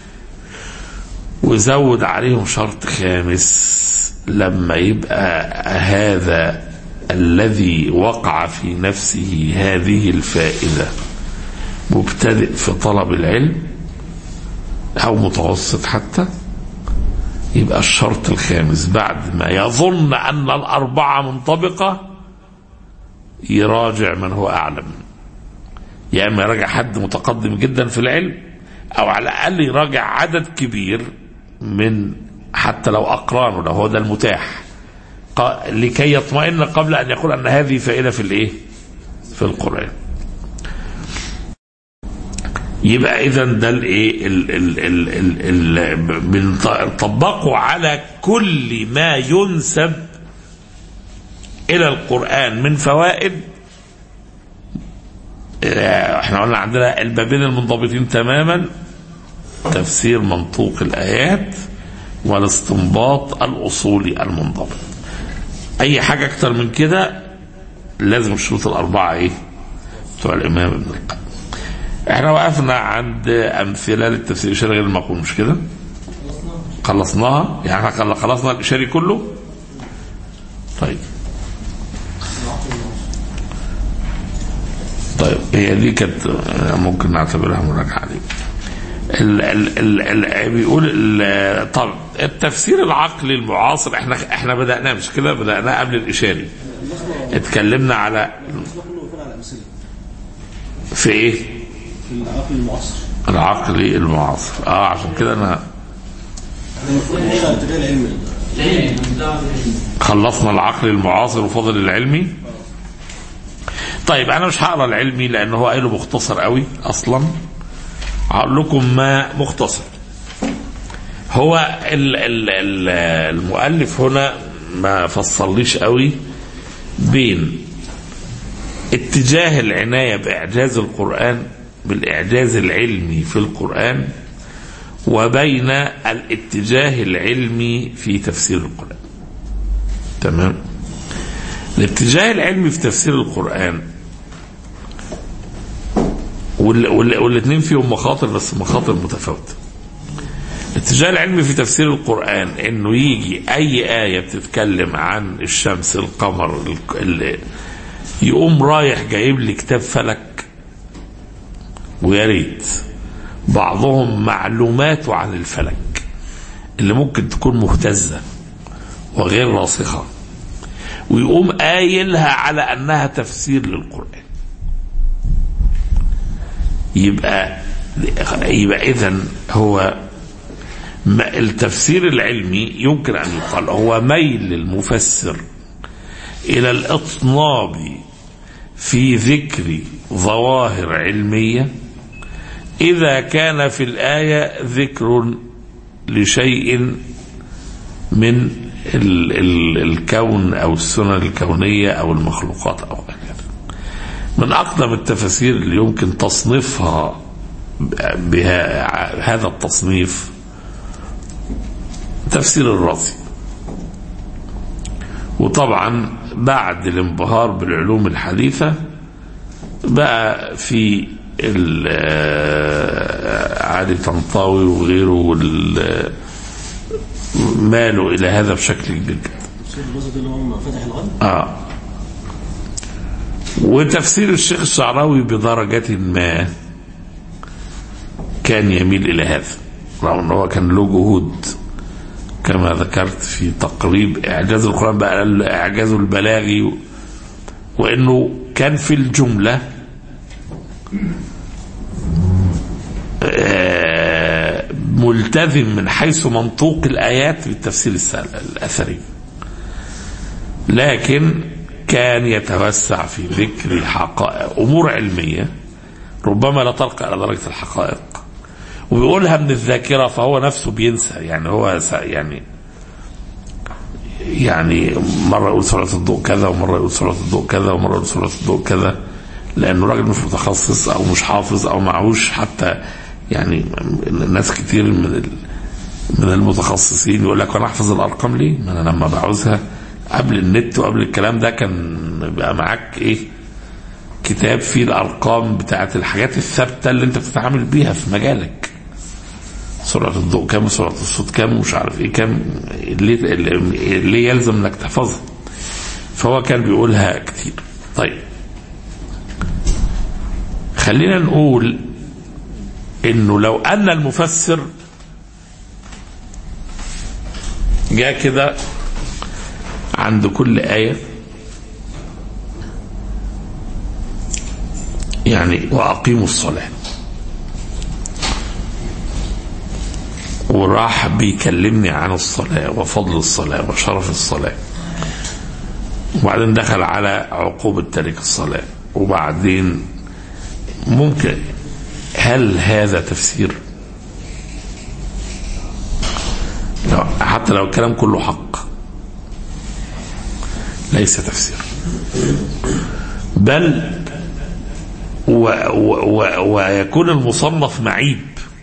وزود عليهم شرط خامس لما يبقى هذا الذي وقع في نفسه هذه الفائده مبتدئ في طلب العلم او متوسط حتى يبقى الشرط الخامس بعد ما يظن ان الاربعه منطبقه يراجع من هو اعلم يا اما يراجع حد متقدم جدا في العلم او على الاقل يراجع عدد كبير من حتى لو اقرانه لو هو ده المتاح ق- لكي يطمئن قبل ان يقول ان هذه فائده في الايه في القران يبقى اذا ده الايه ال- ال- ال- ال- ال- بنطبقه على كل ما ينسب الى القران من فوائد آه، احنا قلنا عندنا البابين المنضبطين تماما تفسير منطوق الايات والاستنباط الاصولي المنضبط اي حاجه اكتر من كده لازم الشروط الاربعه ايه بتوع الامام ابن القيم احنا وقفنا عند امثله للتفسير الاشاري غير المقول مش كده خلصناها يعني احنا خلصنا الاشاري كله طيب طيب هي دي كانت ممكن نعتبرها مراجعه دي ال ال ال ال بيقول ال- طب التفسير العقلي المعاصر احنا احنا بدأناه مش كده بدأناه قبل الإشاري اتكلمنا على كله يكون على امثله في ايه في العقل المعاصر العقلي المعاصر اه عشان كده انا احنا المفروض نمشي على الاتجاه العلمي العلم دعوة العلم خلصنا العقل المعاصر وفضل العلمي طيب انا مش هقرا العلمي لان هو قايله مختصر قوي اصلا هقول لكم ما مختصر هو ال ال ال المؤلف هنا ما فصليش قوي بين اتجاه العناية بإعجاز القرآن بالإعجاز العلمي في القرآن وبين الاتجاه العلمي في تفسير القرآن تمام الاتجاه العلمي في تفسير القرآن وال- وال- والاثنين فيهم مخاطر بس مخاطر متفاوتة الاتجاه العلمي في تفسير القرآن انه يجي اي آية بتتكلم عن الشمس القمر ال- ال- يقوم رايح جايب لي كتاب فلك ويا ريت بعضهم معلوماته عن الفلك اللي ممكن تكون مهتزه وغير راسخة ويقوم قايلها على أنها تفسير للقرآن يبقى يبقى إذا هو ما- التفسير العلمي يمكن أن يقال هو ميل المفسر إلى الإطناب في ذكر ظواهر علمية إذا كان في الآية ذكر لشيء من ال ال الكون او السنن الكونيه او المخلوقات او هكذا. من اقدم التفاسير اللي يمكن تصنيفها بها هذا التصنيف تفسير الرازي. وطبعا بعد الانبهار بالعلوم الحديثه بقى في ال- علي طنطاوي وغيره وال مالوا الى هذا بشكل كبير جدا سورة الوسط اللي هم فتح الغد اه وتفسير الشيخ الشعراوي بدرجة ما كان يميل إلى هذا رغم أنه هو كان له جهود كما ذكرت في تقريب إعجاز القرآن بقى إعجازه البلاغي و- وأنه كان في الجملة آه، ملتزم من حيث منطوق الآيات بالتفسير السل- الأثري لكن كان يتوسع في ذكر حقائق امور علميه ربما لا ترقى الى درجه الحقائق وبيقولها من الذاكره فهو نفسه بينسى يعني هو س- يعني يعني مره يقول سرعه الضوء كذا ومره يقول سرعه الضوء كذا ومره يقول سرعه الضوء كذا لانه راجل مش متخصص او مش حافظ او معهوش حتى يعني ناس كتير من ال من المتخصصين يقول لك انا احفظ الارقام ليه؟ ما انا لما بعوزها قبل النت وقبل الكلام ده كان بيبقى معاك ايه؟ كتاب فيه الارقام بتاعت الحاجات الثابته اللي انت بتتعامل بيها في مجالك. سرعه الضوء كام وسرعه الصوت كام ومش عارف ايه كام ليه ليه يلزم انك تحفظها؟ فهو كان بيقولها كتير. طيب خلينا نقول انه لو ان المفسر جاء كده عند كل آية يعني وأقيموا الصلاة وراح بيكلمني عن الصلاة وفضل الصلاة وشرف الصلاة وبعدين دخل على عقوبة تارك الصلاة وبعدين ممكن هل هذا تفسير لو حتى لو الكلام كله حق ليس تفسير بل و و و ويكون المصنف معيب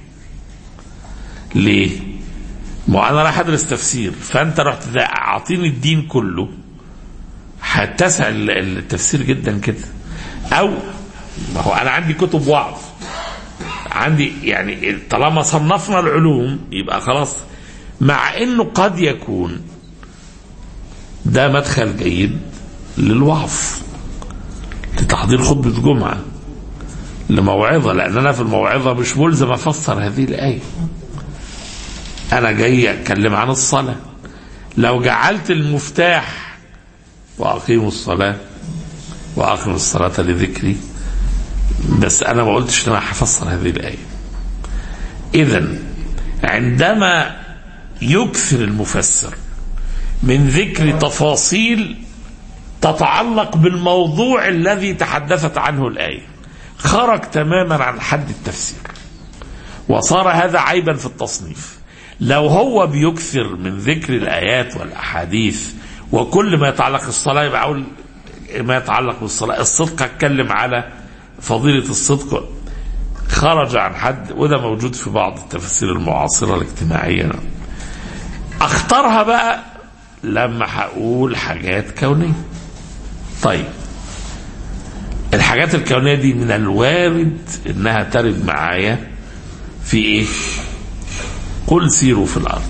ليه؟ ما انا رايح ادرس تفسير فانت رحت ده اعطيني الدين كله هتسع ال- التفسير جدا كده او ما هو انا عندي كتب وعظ عندي يعني طالما صنفنا العلوم يبقى خلاص مع انه قد يكون ده مدخل جيد للوعظ لتحضير خطبة جمعة لموعظة لأن أنا في الموعظة مش ملزم أفسر هذه الآية أنا جاي أتكلم عن الصلاة لو جعلت المفتاح وأقيموا الصلاة وأقيموا الصلاة لذكري بس أنا ما قلتش إن أنا هفسر هذه الآية إذا عندما يكثر المفسر من ذكر تفاصيل تتعلق بالموضوع الذي تحدثت عنه الآية خرج تماما عن حد التفسير وصار هذا عيبا في التصنيف لو هو بيكثر من ذكر الآيات والأحاديث وكل ما يتعلق بالصلاة يبقى أقول ما يتعلق بالصلاة الصدق أتكلم على فضيلة الصدق خرج عن حد وده موجود في بعض التفاسير المعاصرة الاجتماعية اختارها بقى لما هقول حاجات كونية طيب الحاجات الكونية دي من الوارد انها ترد معايا في ايه قل سيروا في الارض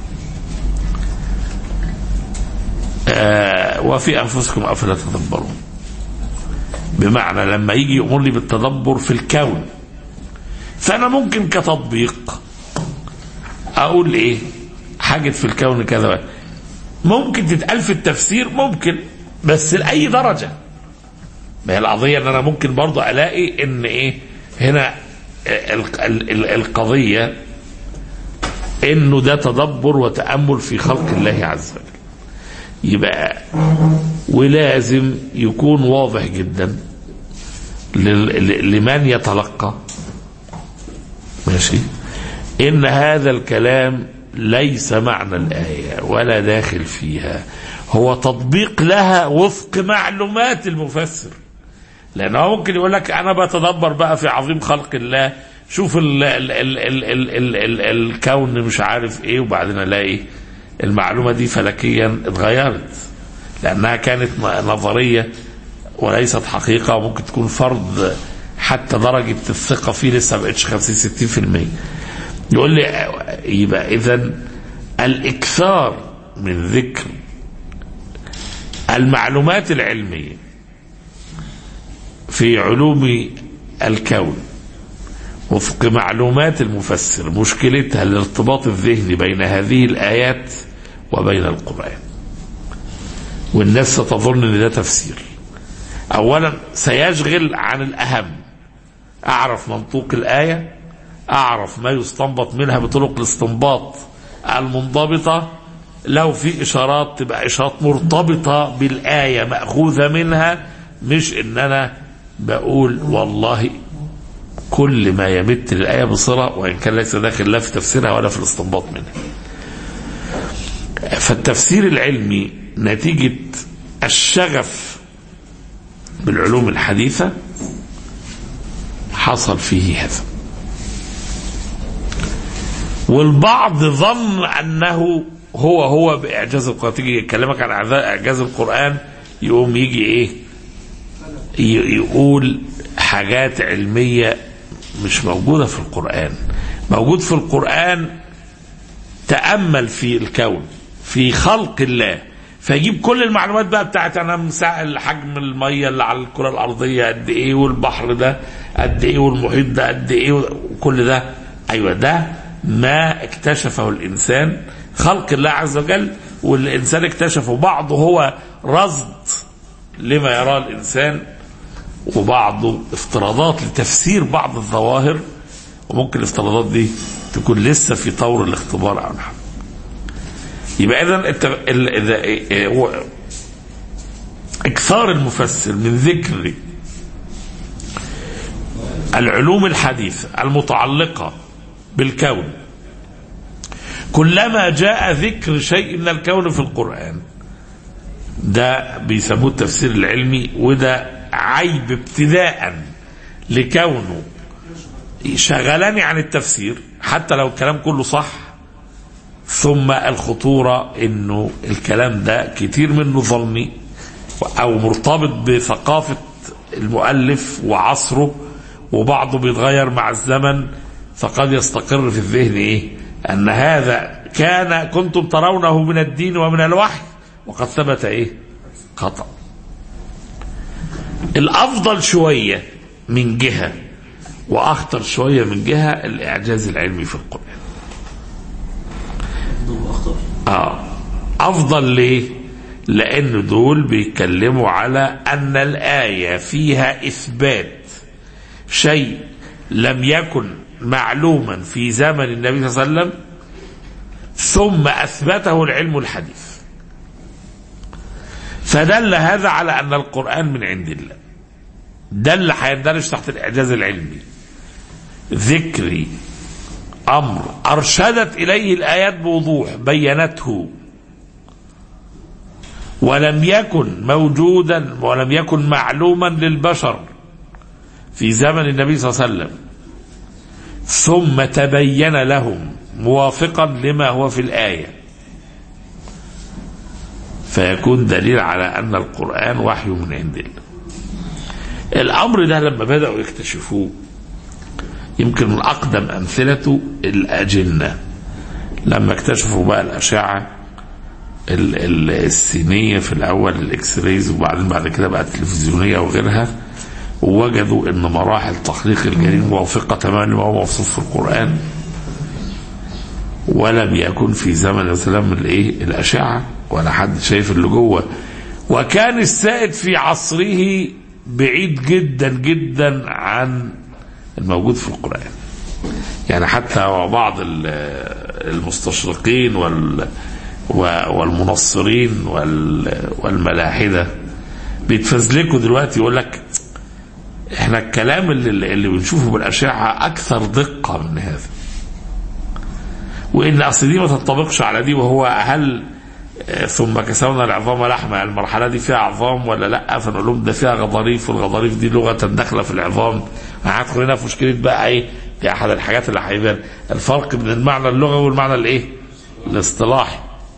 آه وفي انفسكم افلا تدبرون بمعنى لما يجي يأمر لي بالتدبر في الكون فانا ممكن كتطبيق اقول ايه حاجة في الكون كذا ممكن تتقال في التفسير ممكن بس لأي درجة ما هي القضية ان انا ممكن برضو الاقي ان ايه هنا ال- ال- ال- القضية انه ده تدبر وتأمل في خلق الله عز وجل يبقى ولازم يكون واضح جدا لل- ل- لمن يتلقى ماشي ان هذا الكلام ليس معنى الآية ولا داخل فيها هو تطبيق لها وفق معلومات المفسر لأنه ممكن يقول لك أنا بتدبر بقى في عظيم خلق الله شوف ال ال ال ال ال ال ال الكون مش عارف ايه وبعدين الاقي المعلومة دي فلكيا اتغيرت لأنها كانت نظرية وليست حقيقة وممكن تكون فرض حتى درجة الثقة فيه لسه ما بقتش 50 60% يقول لي يبقى اذا الاكثار من ذكر المعلومات العلميه في علوم الكون وفق معلومات المفسر مشكلتها الارتباط الذهني بين هذه الايات وبين القران والناس ستظن ان ده تفسير اولا سيشغل عن الاهم اعرف منطوق الايه اعرف ما يستنبط منها بطرق الاستنباط المنضبطه لو في اشارات تبقى اشارات مرتبطه بالايه ماخوذه منها مش ان انا بقول والله كل ما يمت للايه بصله وان كان ليس داخل لا في تفسيرها ولا في الاستنباط منها. فالتفسير العلمي نتيجه الشغف بالعلوم الحديثه حصل فيه هذا. والبعض ظن انه هو هو باعجاز القران تيجي يكلمك عن اعجاز القران يقوم يجي ايه ي- يقول حاجات علميه مش موجوده في القران موجود في القران تامل في الكون في خلق الله فيجيب كل المعلومات بقى بتاعت انا مسائل حجم الميه اللي على الكره الارضيه قد ايه والبحر ده قد ايه والمحيط ده قد ايه وكل ده ايوه ده ما اكتشفه الانسان خلق الله عز وجل والانسان اكتشفه بعضه هو رصد لما يراه الانسان وبعضه افتراضات لتفسير بعض الظواهر وممكن الافتراضات دي تكون لسه في طور الاختبار او نحو يبقى اذا الت- ال- إذا- إيه- هو- اكثار المفسر من ذكر العلوم الحديثه المتعلقه بالكون كلما جاء ذكر شيء من الكون في القران ده بيسموه التفسير العلمي وده عيب ابتداء لكونه شغلني عن التفسير حتى لو الكلام كله صح ثم الخطورة انه الكلام ده كتير منه ظني او مرتبط بثقافة المؤلف وعصره وبعضه بيتغير مع الزمن فقد يستقر في الذهن ايه ان هذا كان كنتم ترونه من الدين ومن الوحي وقد ثبت ايه خطأ الافضل شوية من جهة واخطر شوية من جهة الاعجاز العلمي في القرآن ضوء اخطر اه افضل ليه لان دول بيتكلموا على ان الايه فيها اثبات شيء لم يكن معلوما في زمن النبي صلى الله عليه وسلم ثم اثبته العلم الحديث فدل هذا على ان القران من عند الله ده اللي هيندرج تحت الاعجاز العلمي ذكري امر ارشدت اليه الايات بوضوح بينته ولم يكن موجودا ولم يكن معلوما للبشر في زمن النبي صلى الله عليه وسلم ثم تبين لهم موافقا لما هو في الايه فيكون دليل على ان القران وحي من عند الله الامر ده لما بداوا يكتشفوه يمكن من اقدم امثلته الاجنه لما اكتشفوا بقى الاشعه ال- ال- السينيه في الاول الاكس رايز وبعدين بعد كده بقى التلفزيونيه وغيرها ووجدوا ان مراحل تخليق الجنين موافقه تماما لما هو موصوف في القران ولم يكن في زمن السلام الايه الاشعه ولا حد شايف اللي جوه وكان السائد في عصره بعيد جدا جدا عن الموجود في القرآن يعني حتى بعض ال- المستشرقين وال و- والمنصرين وال- والملاحدة بيتفزلكوا دلوقتي يقول لك احنا الكلام اللي, اللي بنشوفه بالأشعة أكثر دقة من هذا وإن أصل دي ما تنطبقش على دي وهو هل آه، ثم كسونا العظام لحما المرحله دي فيها عظام ولا لا فنقول لهم ده فيها غضاريف والغضاريف دي لغه داخله في العظام هندخل هنا في مشكله بقى ايه دي احد الحاجات اللي هيبان الفرق بين المعنى اللغوي والمعنى الايه الاصطلاحي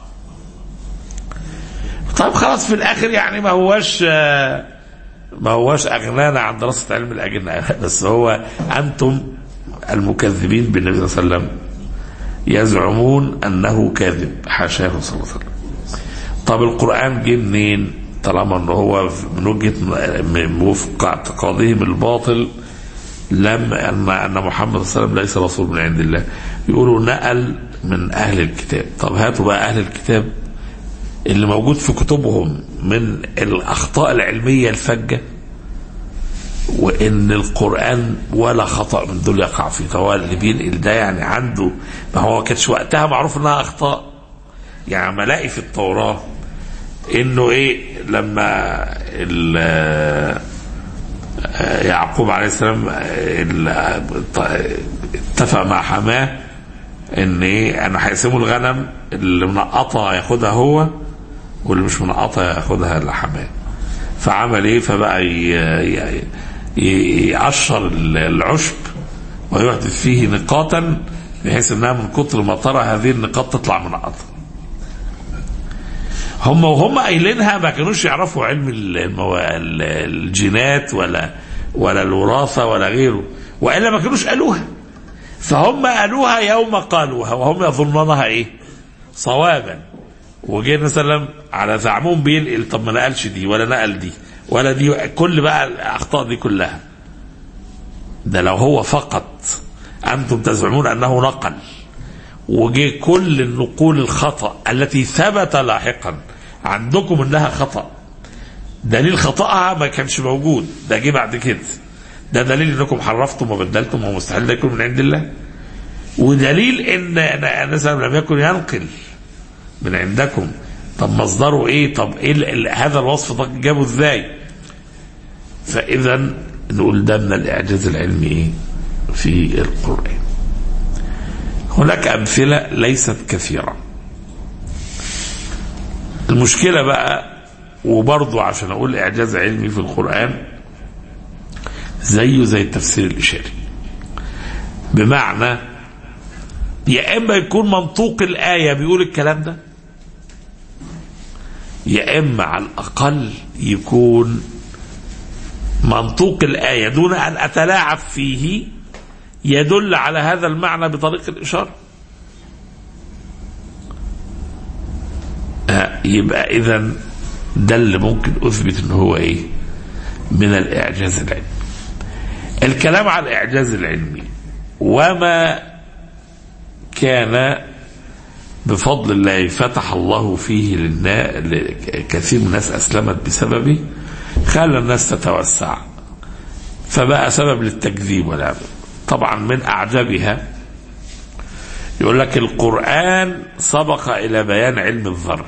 طيب خلاص في الاخر يعني ما هوش آه، ما هوش اغنانا عن دراسه علم الاجنه بس هو انتم المكذبين بالنبي صلى الله عليه وسلم يزعمون انه كاذب حاشاه صلى الله عليه وسلم طب القران جه منين طالما ان هو من وجهه من وفق اعتقادهم الباطل لم ان ان محمد صلى الله عليه وسلم ليس رسول من عند الله يقولوا نقل من اهل الكتاب طب هاتوا بقى اهل الكتاب اللي موجود في كتبهم من الاخطاء العلميه الفجه وان القران ولا خطا من دول يقع فيه فهو اللي بينقل ده يعني عنده ما هو كانش وقتها معروف انها اخطاء يعني ما الاقي في التوراه انه ايه لما ال- يعقوب عليه السلام ال- اتفق مع حماه ان ايه انا هيقسموا الغنم اللي منقطه ياخدها هو واللي مش منقطه ياخدها لحماه فعمل ايه فبقى ي- ي- ي- يقشر العشب ويحدث فيه نقاطا بحيث انها من كتر ما ترى هذه النقاط تطلع منقطه هم وهم قايلينها ما كانوش يعرفوا علم المو... ال- الجينات ولا ولا الوراثه ولا غيره والا ما كانوش قالوها فهم قالوها يوم قالوها وهم يظنونها ايه؟ صوابا وجه النبي صلى الله عليه وسلم على زعمهم بينقل طب ما نقلش دي ولا نقل دي ولا دي كل بقى الاخطاء دي كلها ده لو هو فقط انتم تزعمون انه نقل وجه كل النقول الخطا التي ثبت لاحقا عندكم انها خطا دليل خطأها ما كانش موجود ده جه بعد كده ده دليل انكم حرفتم وبدلتم ومستحيل ده يكون من عند الله ودليل ان النبي صلى الله عليه وسلم لم يكن ينقل من عندكم طب مصدره ايه طب ايه ال- ال- هذا الوصف ده جابه ازاي فاذا نقول ده من الاعجاز العلمي ايه في القران هناك امثله ليست كثيره المشكله بقى وبرضه عشان اقول اعجاز علمي في القران زيه زي التفسير الاشاري بمعنى يا اما يكون منطوق الايه بيقول الكلام ده يا اما على الاقل يكون منطوق الايه دون ان اتلاعب فيه يدل على هذا المعنى بطريق الاشاره آه، يبقى اذا ده اللي ممكن اثبت ان هو ايه من الاعجاز العلمي الكلام على الاعجاز العلمي وما كان بفضل الله فتح الله فيه للنا... كثير من الناس اسلمت بسببه خلى الناس تتوسع فبقى سبب للتكذيب والعبد طبعا من اعجبها يقول لك القران سبق الى بيان علم الذره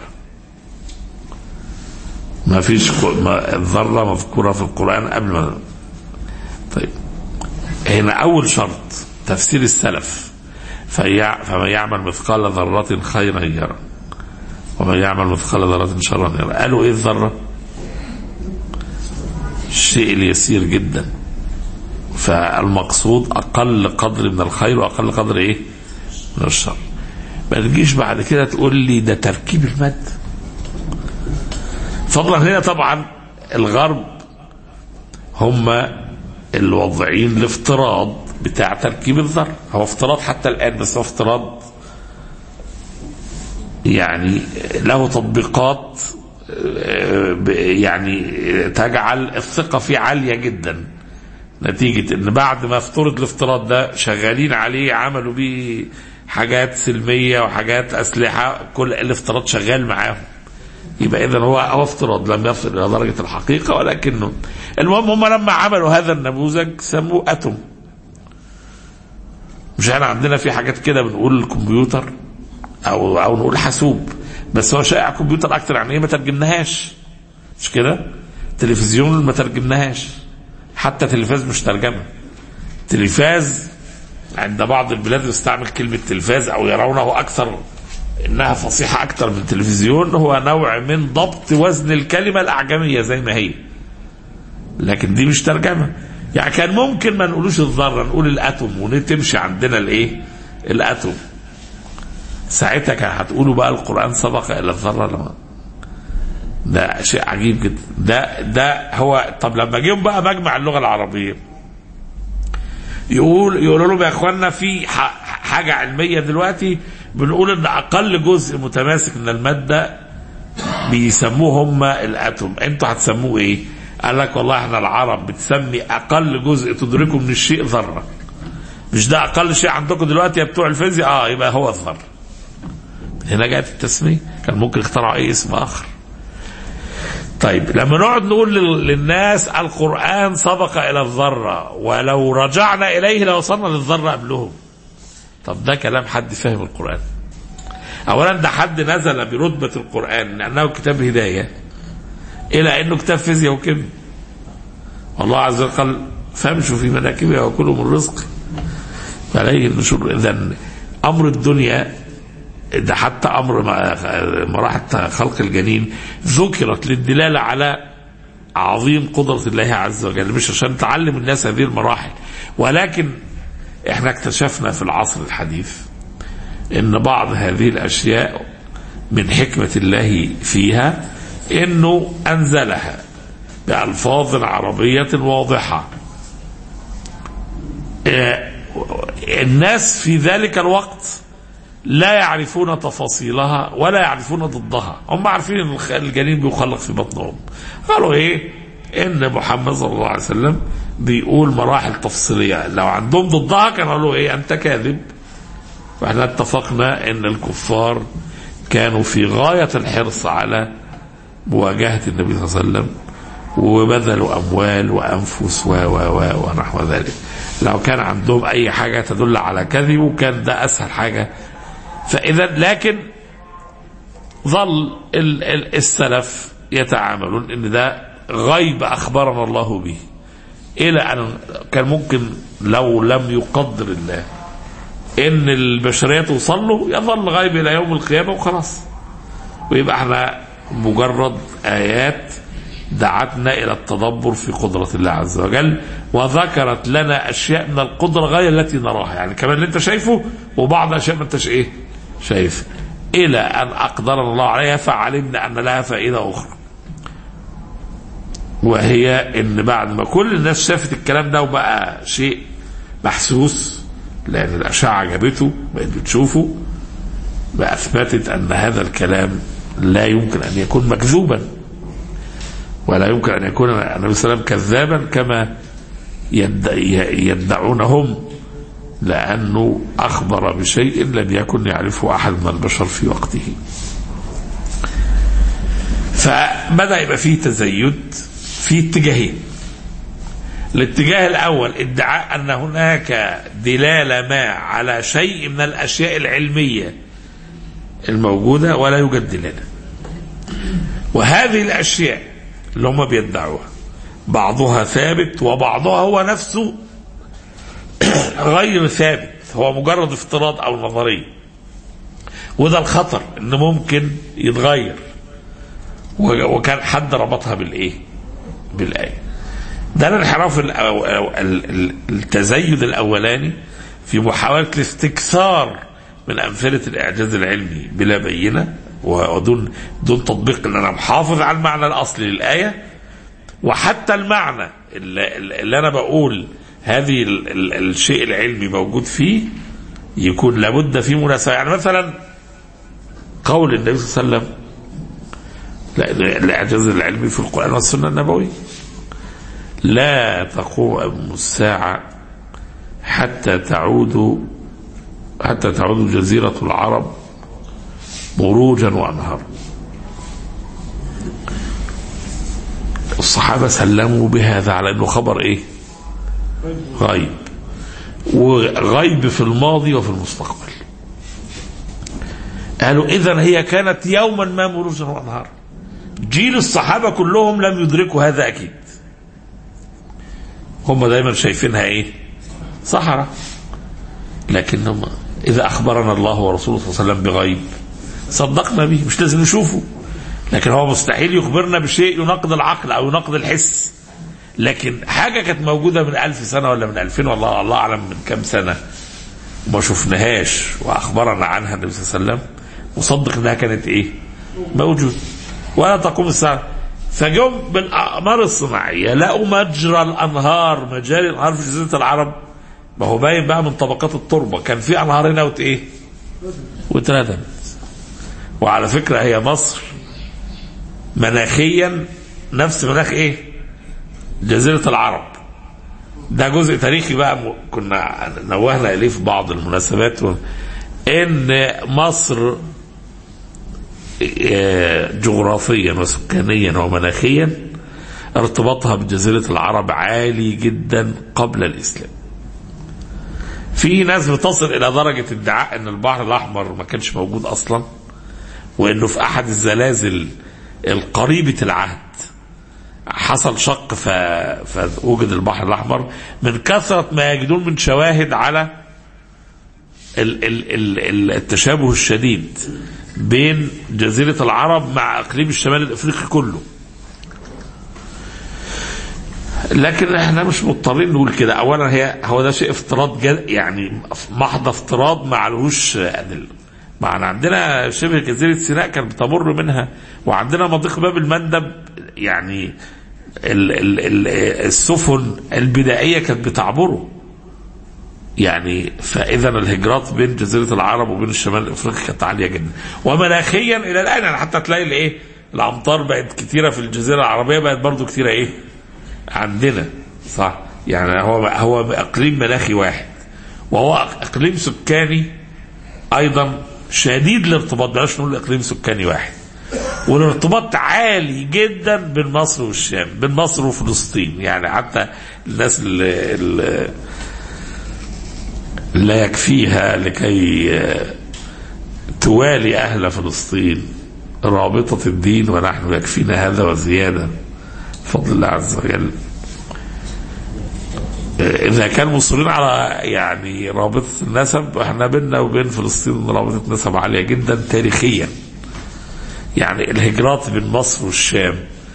ما فيش ق- ما الذره مذكوره في القران قبل ما طيب هنا اول شرط تفسير السلف فيع... فمن يعمل مثقال ذرة خيرا يرى ومن يعمل مثقال ذرة شرا يرى قالوا ايه الذرة الشيء اليسير جدا فالمقصود اقل قدر من الخير واقل قدر ايه من الشر ما تجيش بعد كده تقول لي ده تركيب المادة فضلا هنا طبعا الغرب هم الوضعين الافتراض بتاع تركيب الذر هو افتراض حتى الآن بس هو افتراض يعني له تطبيقات آه، ب- يعني تجعل الثقة فيه عالية جدا نتيجة ان بعد ما افترض الافتراض ده شغالين عليه عملوا بيه حاجات سلمية وحاجات أسلحة كل الافتراض شغال معاهم يبقى اذا هو هو افتراض لم يصل الى درجه الحقيقه ولكنه المهم هم لما عملوا هذا النموذج سموه اتوم مش احنا عندنا في حاجات كده بنقول الكمبيوتر او او نقول حاسوب بس هو شائع كمبيوتر اكتر يعني ايه ما ترجمناهاش مش كده تلفزيون ما ترجمناهاش حتى تلفاز مش ترجمه تلفاز عند بعض البلاد يستعمل كلمه تلفاز او يرونه اكثر انها فصيحه اكثر من تلفزيون هو نوع من ضبط وزن الكلمه الاعجميه زي ما هي لكن دي مش ترجمه يعني كان ممكن ما نقولوش الذره نقول الاتوم وتمشي عندنا الايه الاتوم ساعتها كان هتقولوا بقى القران سبق الى الذره لما ده شيء عجيب جدا ده ده هو طب لما جيهم بقى مجمع اللغه العربيه يقول يقولوا لهم يا اخوانا في ح- حاجه علميه دلوقتي بنقول ان اقل جزء متماسك من الماده بيسموه هم الاتوم انتوا هتسموه ايه؟ قال لك والله احنا العرب بتسمي اقل جزء تدركه من الشيء ذره مش ده اقل شيء عندكم دلوقتي يا بتوع الفيزياء اه يبقى هو الذره هنا جاءت التسميه كان ممكن يخترعوا اي اسم اخر طيب لما نقعد نقول لل- للناس القرآن سبق إلى الذرة ولو رجعنا إليه لوصلنا للذرة قبلهم طب ده كلام حد فاهم القرآن أولا ده حد نزل برتبة القرآن لأنه كتاب هداية إلى أنه كتاب فيزياء وكيمياء والله عز وجل قال فامشوا في مناكبها وكلوا من رزق فعليه النشور إذا أمر الدنيا ده حتى امر ما- مراحل خلق الجنين ذكرت للدلاله على عظيم قدره الله عز وجل مش عشان تعلم الناس هذه المراحل ولكن احنا اكتشفنا في العصر الحديث ان بعض هذه الاشياء من حكمه الله فيها انه انزلها بألفاظ عربية واضحة آه، الناس في ذلك الوقت لا يعرفون تفاصيلها ولا يعرفون ضدها هم عارفين ان الخ- الجنين بيخلق في بطنهم قالوا ايه ان محمد صلى الله عليه وسلم بيقول مراحل تفصيليه لو عندهم ضدها كانوا قالوا ايه انت كاذب فاحنا اتفقنا ان الكفار كانوا في غايه الحرص على مواجهه النبي صلى الله عليه وسلم وبذلوا اموال وانفس و و و ونحو ذلك لو كان عندهم اي حاجه تدل على كذبه كان ده اسهل حاجه فاذا لكن ظل ال- ال- السلف يتعاملون ان ده غيب اخبرنا الله به الى ان كان ممكن لو لم يقدر الله ان البشريه توصل له يظل غيب الى يوم القيامه وخلاص ويبقى احنا مجرد ايات دعتنا الى التدبر في قدره الله عز وجل وذكرت لنا اشياء من القدره غير التي نراها يعني كمان اللي انت شايفه وبعض الاشياء ما انتش ايه شايف الى ان اقدرنا الله عليها فعلمنا ان لها فائده اخرى وهي ان بعد ما كل الناس شافت الكلام ده وبقى شيء محسوس لان الاشعه جابته بقت بتشوفه بقى اثبتت ان هذا الكلام لا يمكن ان يكون مكذوبا ولا يمكن ان يكون النبي صلى الله عليه وسلم كذابا كما يد- ي- يدعون هم لانه اخبر بشيء لم يكن يعرفه احد من البشر في وقته فبدا يبقى فيه تزيد في اتجاهين الاتجاه الاول ادعاء ان هناك دلاله ما على شيء من الاشياء العلميه الموجوده ولا يوجد دلاله وهذه الاشياء اللي هم بيدعوها بعضها ثابت وبعضها هو نفسه غير ثابت هو مجرد افتراض او نظريه وده الخطر ان ممكن يتغير و- وكان حد ربطها بالايه بالايه ده الانحراف الأو- أو- ال- ال- التزيد الاولاني في محاوله الاستكثار من امثله الاعجاز العلمي بلا بينه ودون دون تطبيق ان انا محافظ على المعنى الاصلي للايه وحتى المعنى اللي, اللي انا بقول هذه ال- ال- الشيء العلمي موجود فيه يكون لابد فيه مناسبه يعني مثلا قول النبي صلى الله عليه وسلم لا- الاعجاز العلمي في القران والسنه النبويه لا تقوم الساعه حتى تعود حتى تعود جزيره العرب مروجا وانهارا الصحابه سلموا بهذا على انه خبر ايه غيب وغيب في الماضي وفي المستقبل قالوا اذا هي كانت يوما ما مروجا وانهارا جيل الصحابه كلهم لم يدركوا هذا اكيد هم دايما شايفينها ايه صحراء لكنهم اذا اخبرنا الله ورسوله صلى الله عليه وسلم بغيب صدقنا به مش لازم نشوفه لكن هو مستحيل يخبرنا بشيء يناقض العقل او يناقض الحس لكن حاجه كانت موجوده من ألف سنه ولا من ألفين والله الله اعلم من كام سنه وما شفناهاش واخبرنا عنها النبي صلى الله عليه وسلم وصدق انها كانت ايه موجود ولا تقوم الساعه فجم بالاقمار الصناعيه لقوا مجرى الانهار مجاري الانهار في جزيره العرب ما هو باين بقى من طبقات التربه كان في انهار هنا وت ايه واتردمت وعلى فكره هي مصر مناخيا نفس مناخ ايه جزيره العرب ده جزء تاريخي بقى م- كنا نوهنا اليه في بعض المناسبات و- ان مصر آه، جغرافيا وسكانيا ومناخيا ارتباطها بجزيرة العرب عالي جدا قبل الإسلام في ناس بتصل إلى درجة ادعاء أن البحر الأحمر ما كانش موجود أصلا وأنه في أحد الزلازل القريبة العهد حصل شق ف... فوجد البحر الأحمر من كثرة ما يجدون من شواهد على ال... ال... ال... ال- التشابه الشديد بين جزيرة العرب مع إقليم الشمال الإفريقي كله لكن احنا مش مضطرين نقول كده اولا هي هو ده شيء افتراض جد يعني محض افتراض معلوش ادله معنا عندنا شبه جزيره سيناء كانت بتمر منها وعندنا مضيق باب المندب يعني ال ال ال السفن البدائيه كانت بتعبره يعني فاذا الهجرات بين جزيره العرب وبين الشمال الافريقي كانت عاليه جدا ومناخيا الى الان يعني حتى تلاقي الايه الامطار بقت كتيره في الجزيره العربيه بقت برضو كتيره ايه عندنا صح يعني هو هو اقليم مناخي واحد وهو اقليم سكاني ايضا شديد الارتباط بلاش نقول اقليم سكاني واحد والارتباط عالي جدا بين مصر والشام بين مصر وفلسطين يعني حتى الناس اللي, اللي لا يكفيها لكي آه، توالي أهل فلسطين رابطة الدين ونحن يكفينا هذا وزيادة بفضل الله عز وجل آه، إذا كان مصرين على يعني رابطة النسب احنا بيننا وبين فلسطين رابطة نسب عالية جدا تاريخيا يعني الهجرات بين مصر والشام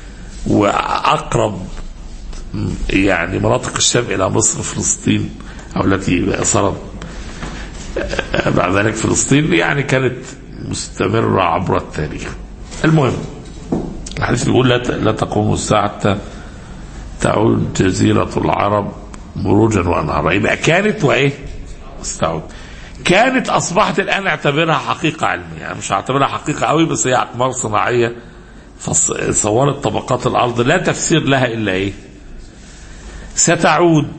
وأقرب يعني مناطق الشام إلى مصر فلسطين أو التي صارت بعد ذلك فلسطين يعني كانت مستمرة عبر التاريخ المهم الحديث بيقول لا لا تقوم الساعة حتى تعود جزيرة العرب مروجا وأنهارا يبقى كانت وإيه؟ استعود كانت أصبحت الآن اعتبرها حقيقة علمية يعني مش هعتبرها حقيقة قوي بس هي أقمار صناعية فص- صورت طبقات الأرض لا تفسير لها إلا إيه؟ ستعود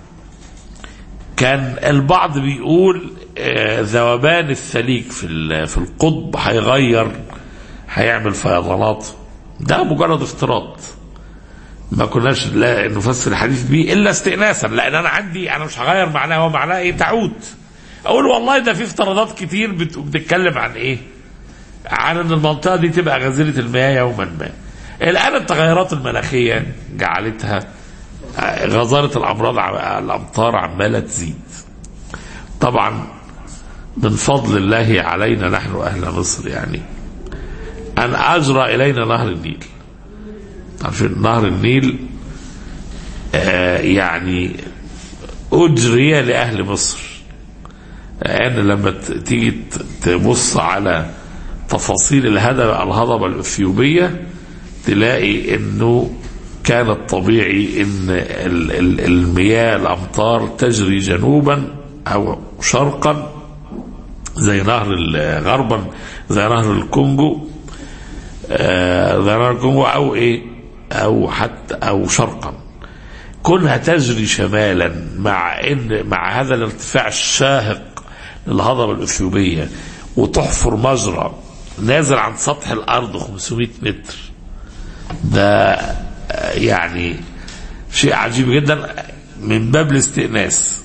كان البعض بيقول آه، ذوبان الثليج في ال- في القطب هيغير هيعمل فيضانات ده مجرد افتراض ما كناش لا نفسر الحديث به الا استئناسا لان انا عندي انا مش هغير معناه هو معناه ايه تعود اقول والله ده في افتراضات كتير بت- بتتكلم عن ايه عن ان المنطقه دي تبقى غزيره المياه يوما ما الان التغيرات المناخيه جعلتها آه، غزاره الامراض ع- الامطار عماله تزيد طبعا من فضل الله علينا نحن اهل مصر يعني ان اجرى الينا نهر النيل عارفين نهر النيل آه يعني اجري لاهل مصر لان لما ت- تيجي ت- تبص على تفاصيل الهضبه الهضبه الاثيوبيه تلاقي انه كان الطبيعي ان ال- ال- المياه الامطار تجري جنوبا او شرقا زي نهر ال- غربا زي نهر الكونجو آه، زي نهر الكونجو او ايه او حتى او شرقا كونها تجري شمالا مع ان مع هذا الارتفاع الشاهق للهضبه الاثيوبيه وتحفر مجرى نازل عن سطح الارض 500 متر ده آه، يعني شيء عجيب جدا من باب الاستئناس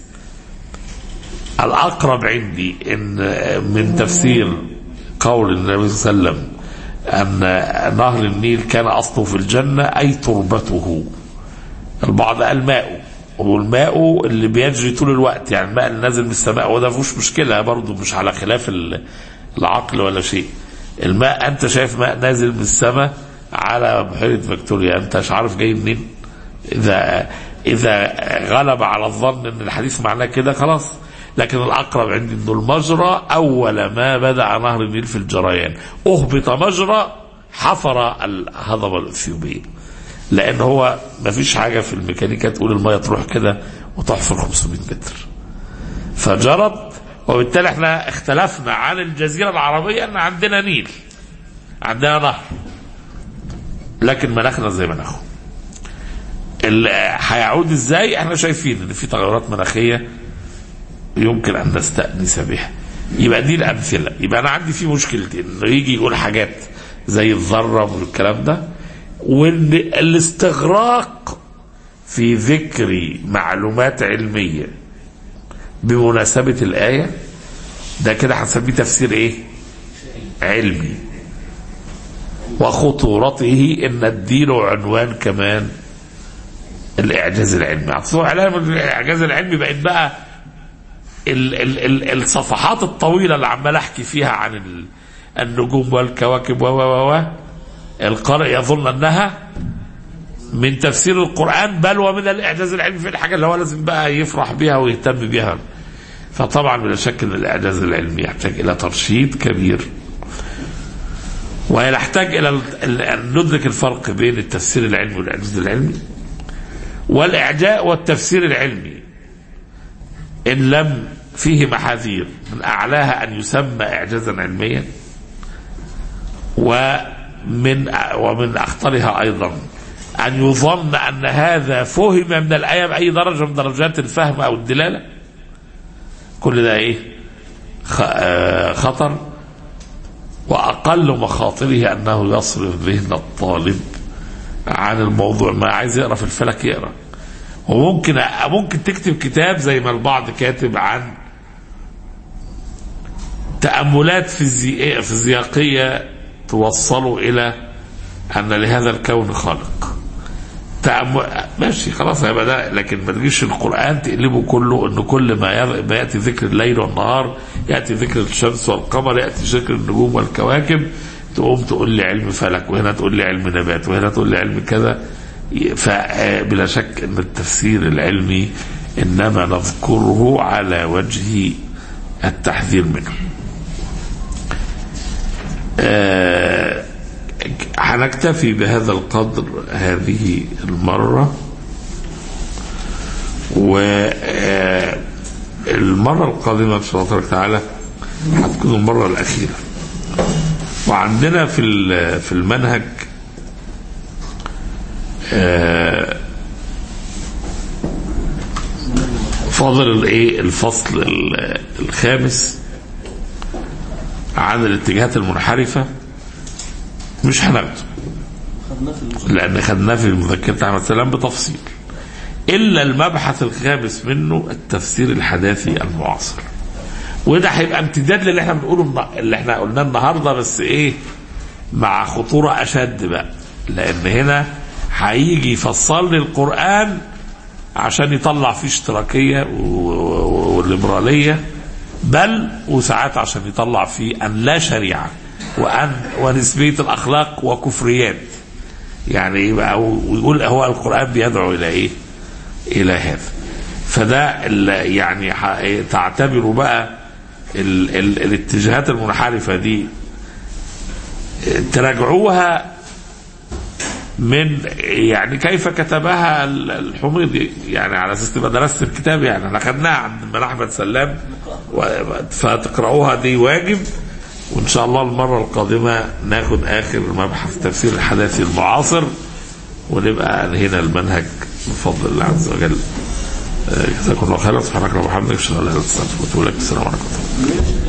الأقرب عندي إن من تفسير قول النبي صلى الله عليه وسلم أن نهر النيل كان أصله في الجنة أي تربته البعض قال ماءه والماء اللي بيجري طول الوقت يعني الماء اللي نازل من السماء وده مفيش مشكلة برضه مش على خلاف ال- العقل ولا شيء الماء أنت شايف ماء نازل من السماء على بحيرة فيكتوريا أنت مش عارف جاي منين إذا إذا غلب على الظن أن الحديث معناه كده خلاص لكن الأقرب عندي أنه المجرى أول ما بدأ نهر النيل في الجريان أهبط مجرى حفر الهضبة الأثيوبية لأن هو ما فيش حاجة في الميكانيكا تقول المية تروح كده وتحفر 500 متر فجرت وبالتالي احنا اختلفنا عن الجزيرة العربية ان عندنا نيل عندنا نهر لكن مناخنا زي مناخه ال- هيعود ازاي احنا شايفين ان في تغيرات مناخيه يمكن ان نستانس بها يبقى دي الامثله يبقى انا عندي في مشكلتين انه يجي يقول حاجات زي الذره والكلام ده وان الاستغراق في ذكر معلومات علميه بمناسبه الايه ده كده هنسميه تفسير ايه علمي وخطورته ان اديله عنوان كمان الاعجاز العلمي اعطوه اعلام الاعجاز العلمي بقت بقى ال ال ال الصفحات الطويله اللي عمال احكي فيها عن ال النجوم والكواكب و و و القارئ يظن انها من تفسير القران بل ومن الاعجاز العلمي في الحاجه اللي هو لازم بقى يفرح بها ويهتم بها فطبعا بلا شك ان الاعجاز العلمي يحتاج الى ترشيد كبير ويحتاج الى ال- ال- ان ندرك الفرق بين التفسير العلمي والاعجاز العلمي والاعجاء والتفسير العلمي ان لم فيه محاذير من اعلاها ان يسمى اعجازا علميا ومن ومن اخطرها ايضا ان يظن ان هذا فهم من الايه باي درجه من درجات الفهم او الدلاله كل ده ايه خ- آه، خطر وأقل مخاطره أنه يصرف ذهن الطالب عن الموضوع ما عايز يقرأ في الفلك يقرأ وممكن ممكن تكتب كتاب زي ما البعض كاتب عن تأملات فيزي- فيزيائية توصله إلى أن لهذا الكون خالق تأمل ماشي خلاص هيبقى ده لكن ما تجيش القرآن تقلبه كله إن كل ما ير- ما يأتي ذكر الليل والنهار يأتي ذكر الشمس والقمر يأتي ذكر النجوم والكواكب تقوم تقول لي علم فلك وهنا تقول لي علم نبات وهنا تقول لي علم كذا فبلا شك ان التفسير العلمي انما نذكره على وجه التحذير منه آه، هنكتفي بهذا القدر هذه المرة والمرة القادمة إن شاء الله تبارك وتعالى هتكون المرة الأخيرة وعندنا في ال- في المنهج آه، فاضل الايه الفصل ال- الخامس عن الاتجاهات المنحرفه مش هناخده خدناه في المسلم لان خدناه في مذكره احمد سلام بتفصيل الا المبحث الخامس منه التفسير الحداثي المعاصر وده هيبقى امتداد للي احنا بنقوله النا- اللي احنا قلناه النهارده بس ايه مع خطوره اشد بقى لان هنا هيجي يفصل لي القران عشان يطلع فيه اشتراكيه و- و- وليبراليه بل وساعات عشان يطلع فيه ان لا شريعه وان ونسبيه الاخلاق وكفريات يعني يبقى ويقول هو القرآن بيدعو إلى إيه؟ إلى هذا فده ال- يعني ح- تعتبروا بقى ال ال الاتجاهات المنحرفة دي تراجعوها من يعني كيف كتبها ال- الحميدي يعني على اساس تبقى درست الكتاب يعني احنا خدناها عند من احمد سلام و- فتقرأوها دي واجب وان شاء الله المره القادمه ناخد اخر مبحث تفسير الحداثي المعاصر ونبقى انهينا المنهج بفضل الله عز وجل آه، جزاكم الله خيرا سبحانك اللهم وبحمدك اشهد ان لا اله الا انت استغفرك واتوب اليك السلام عليكم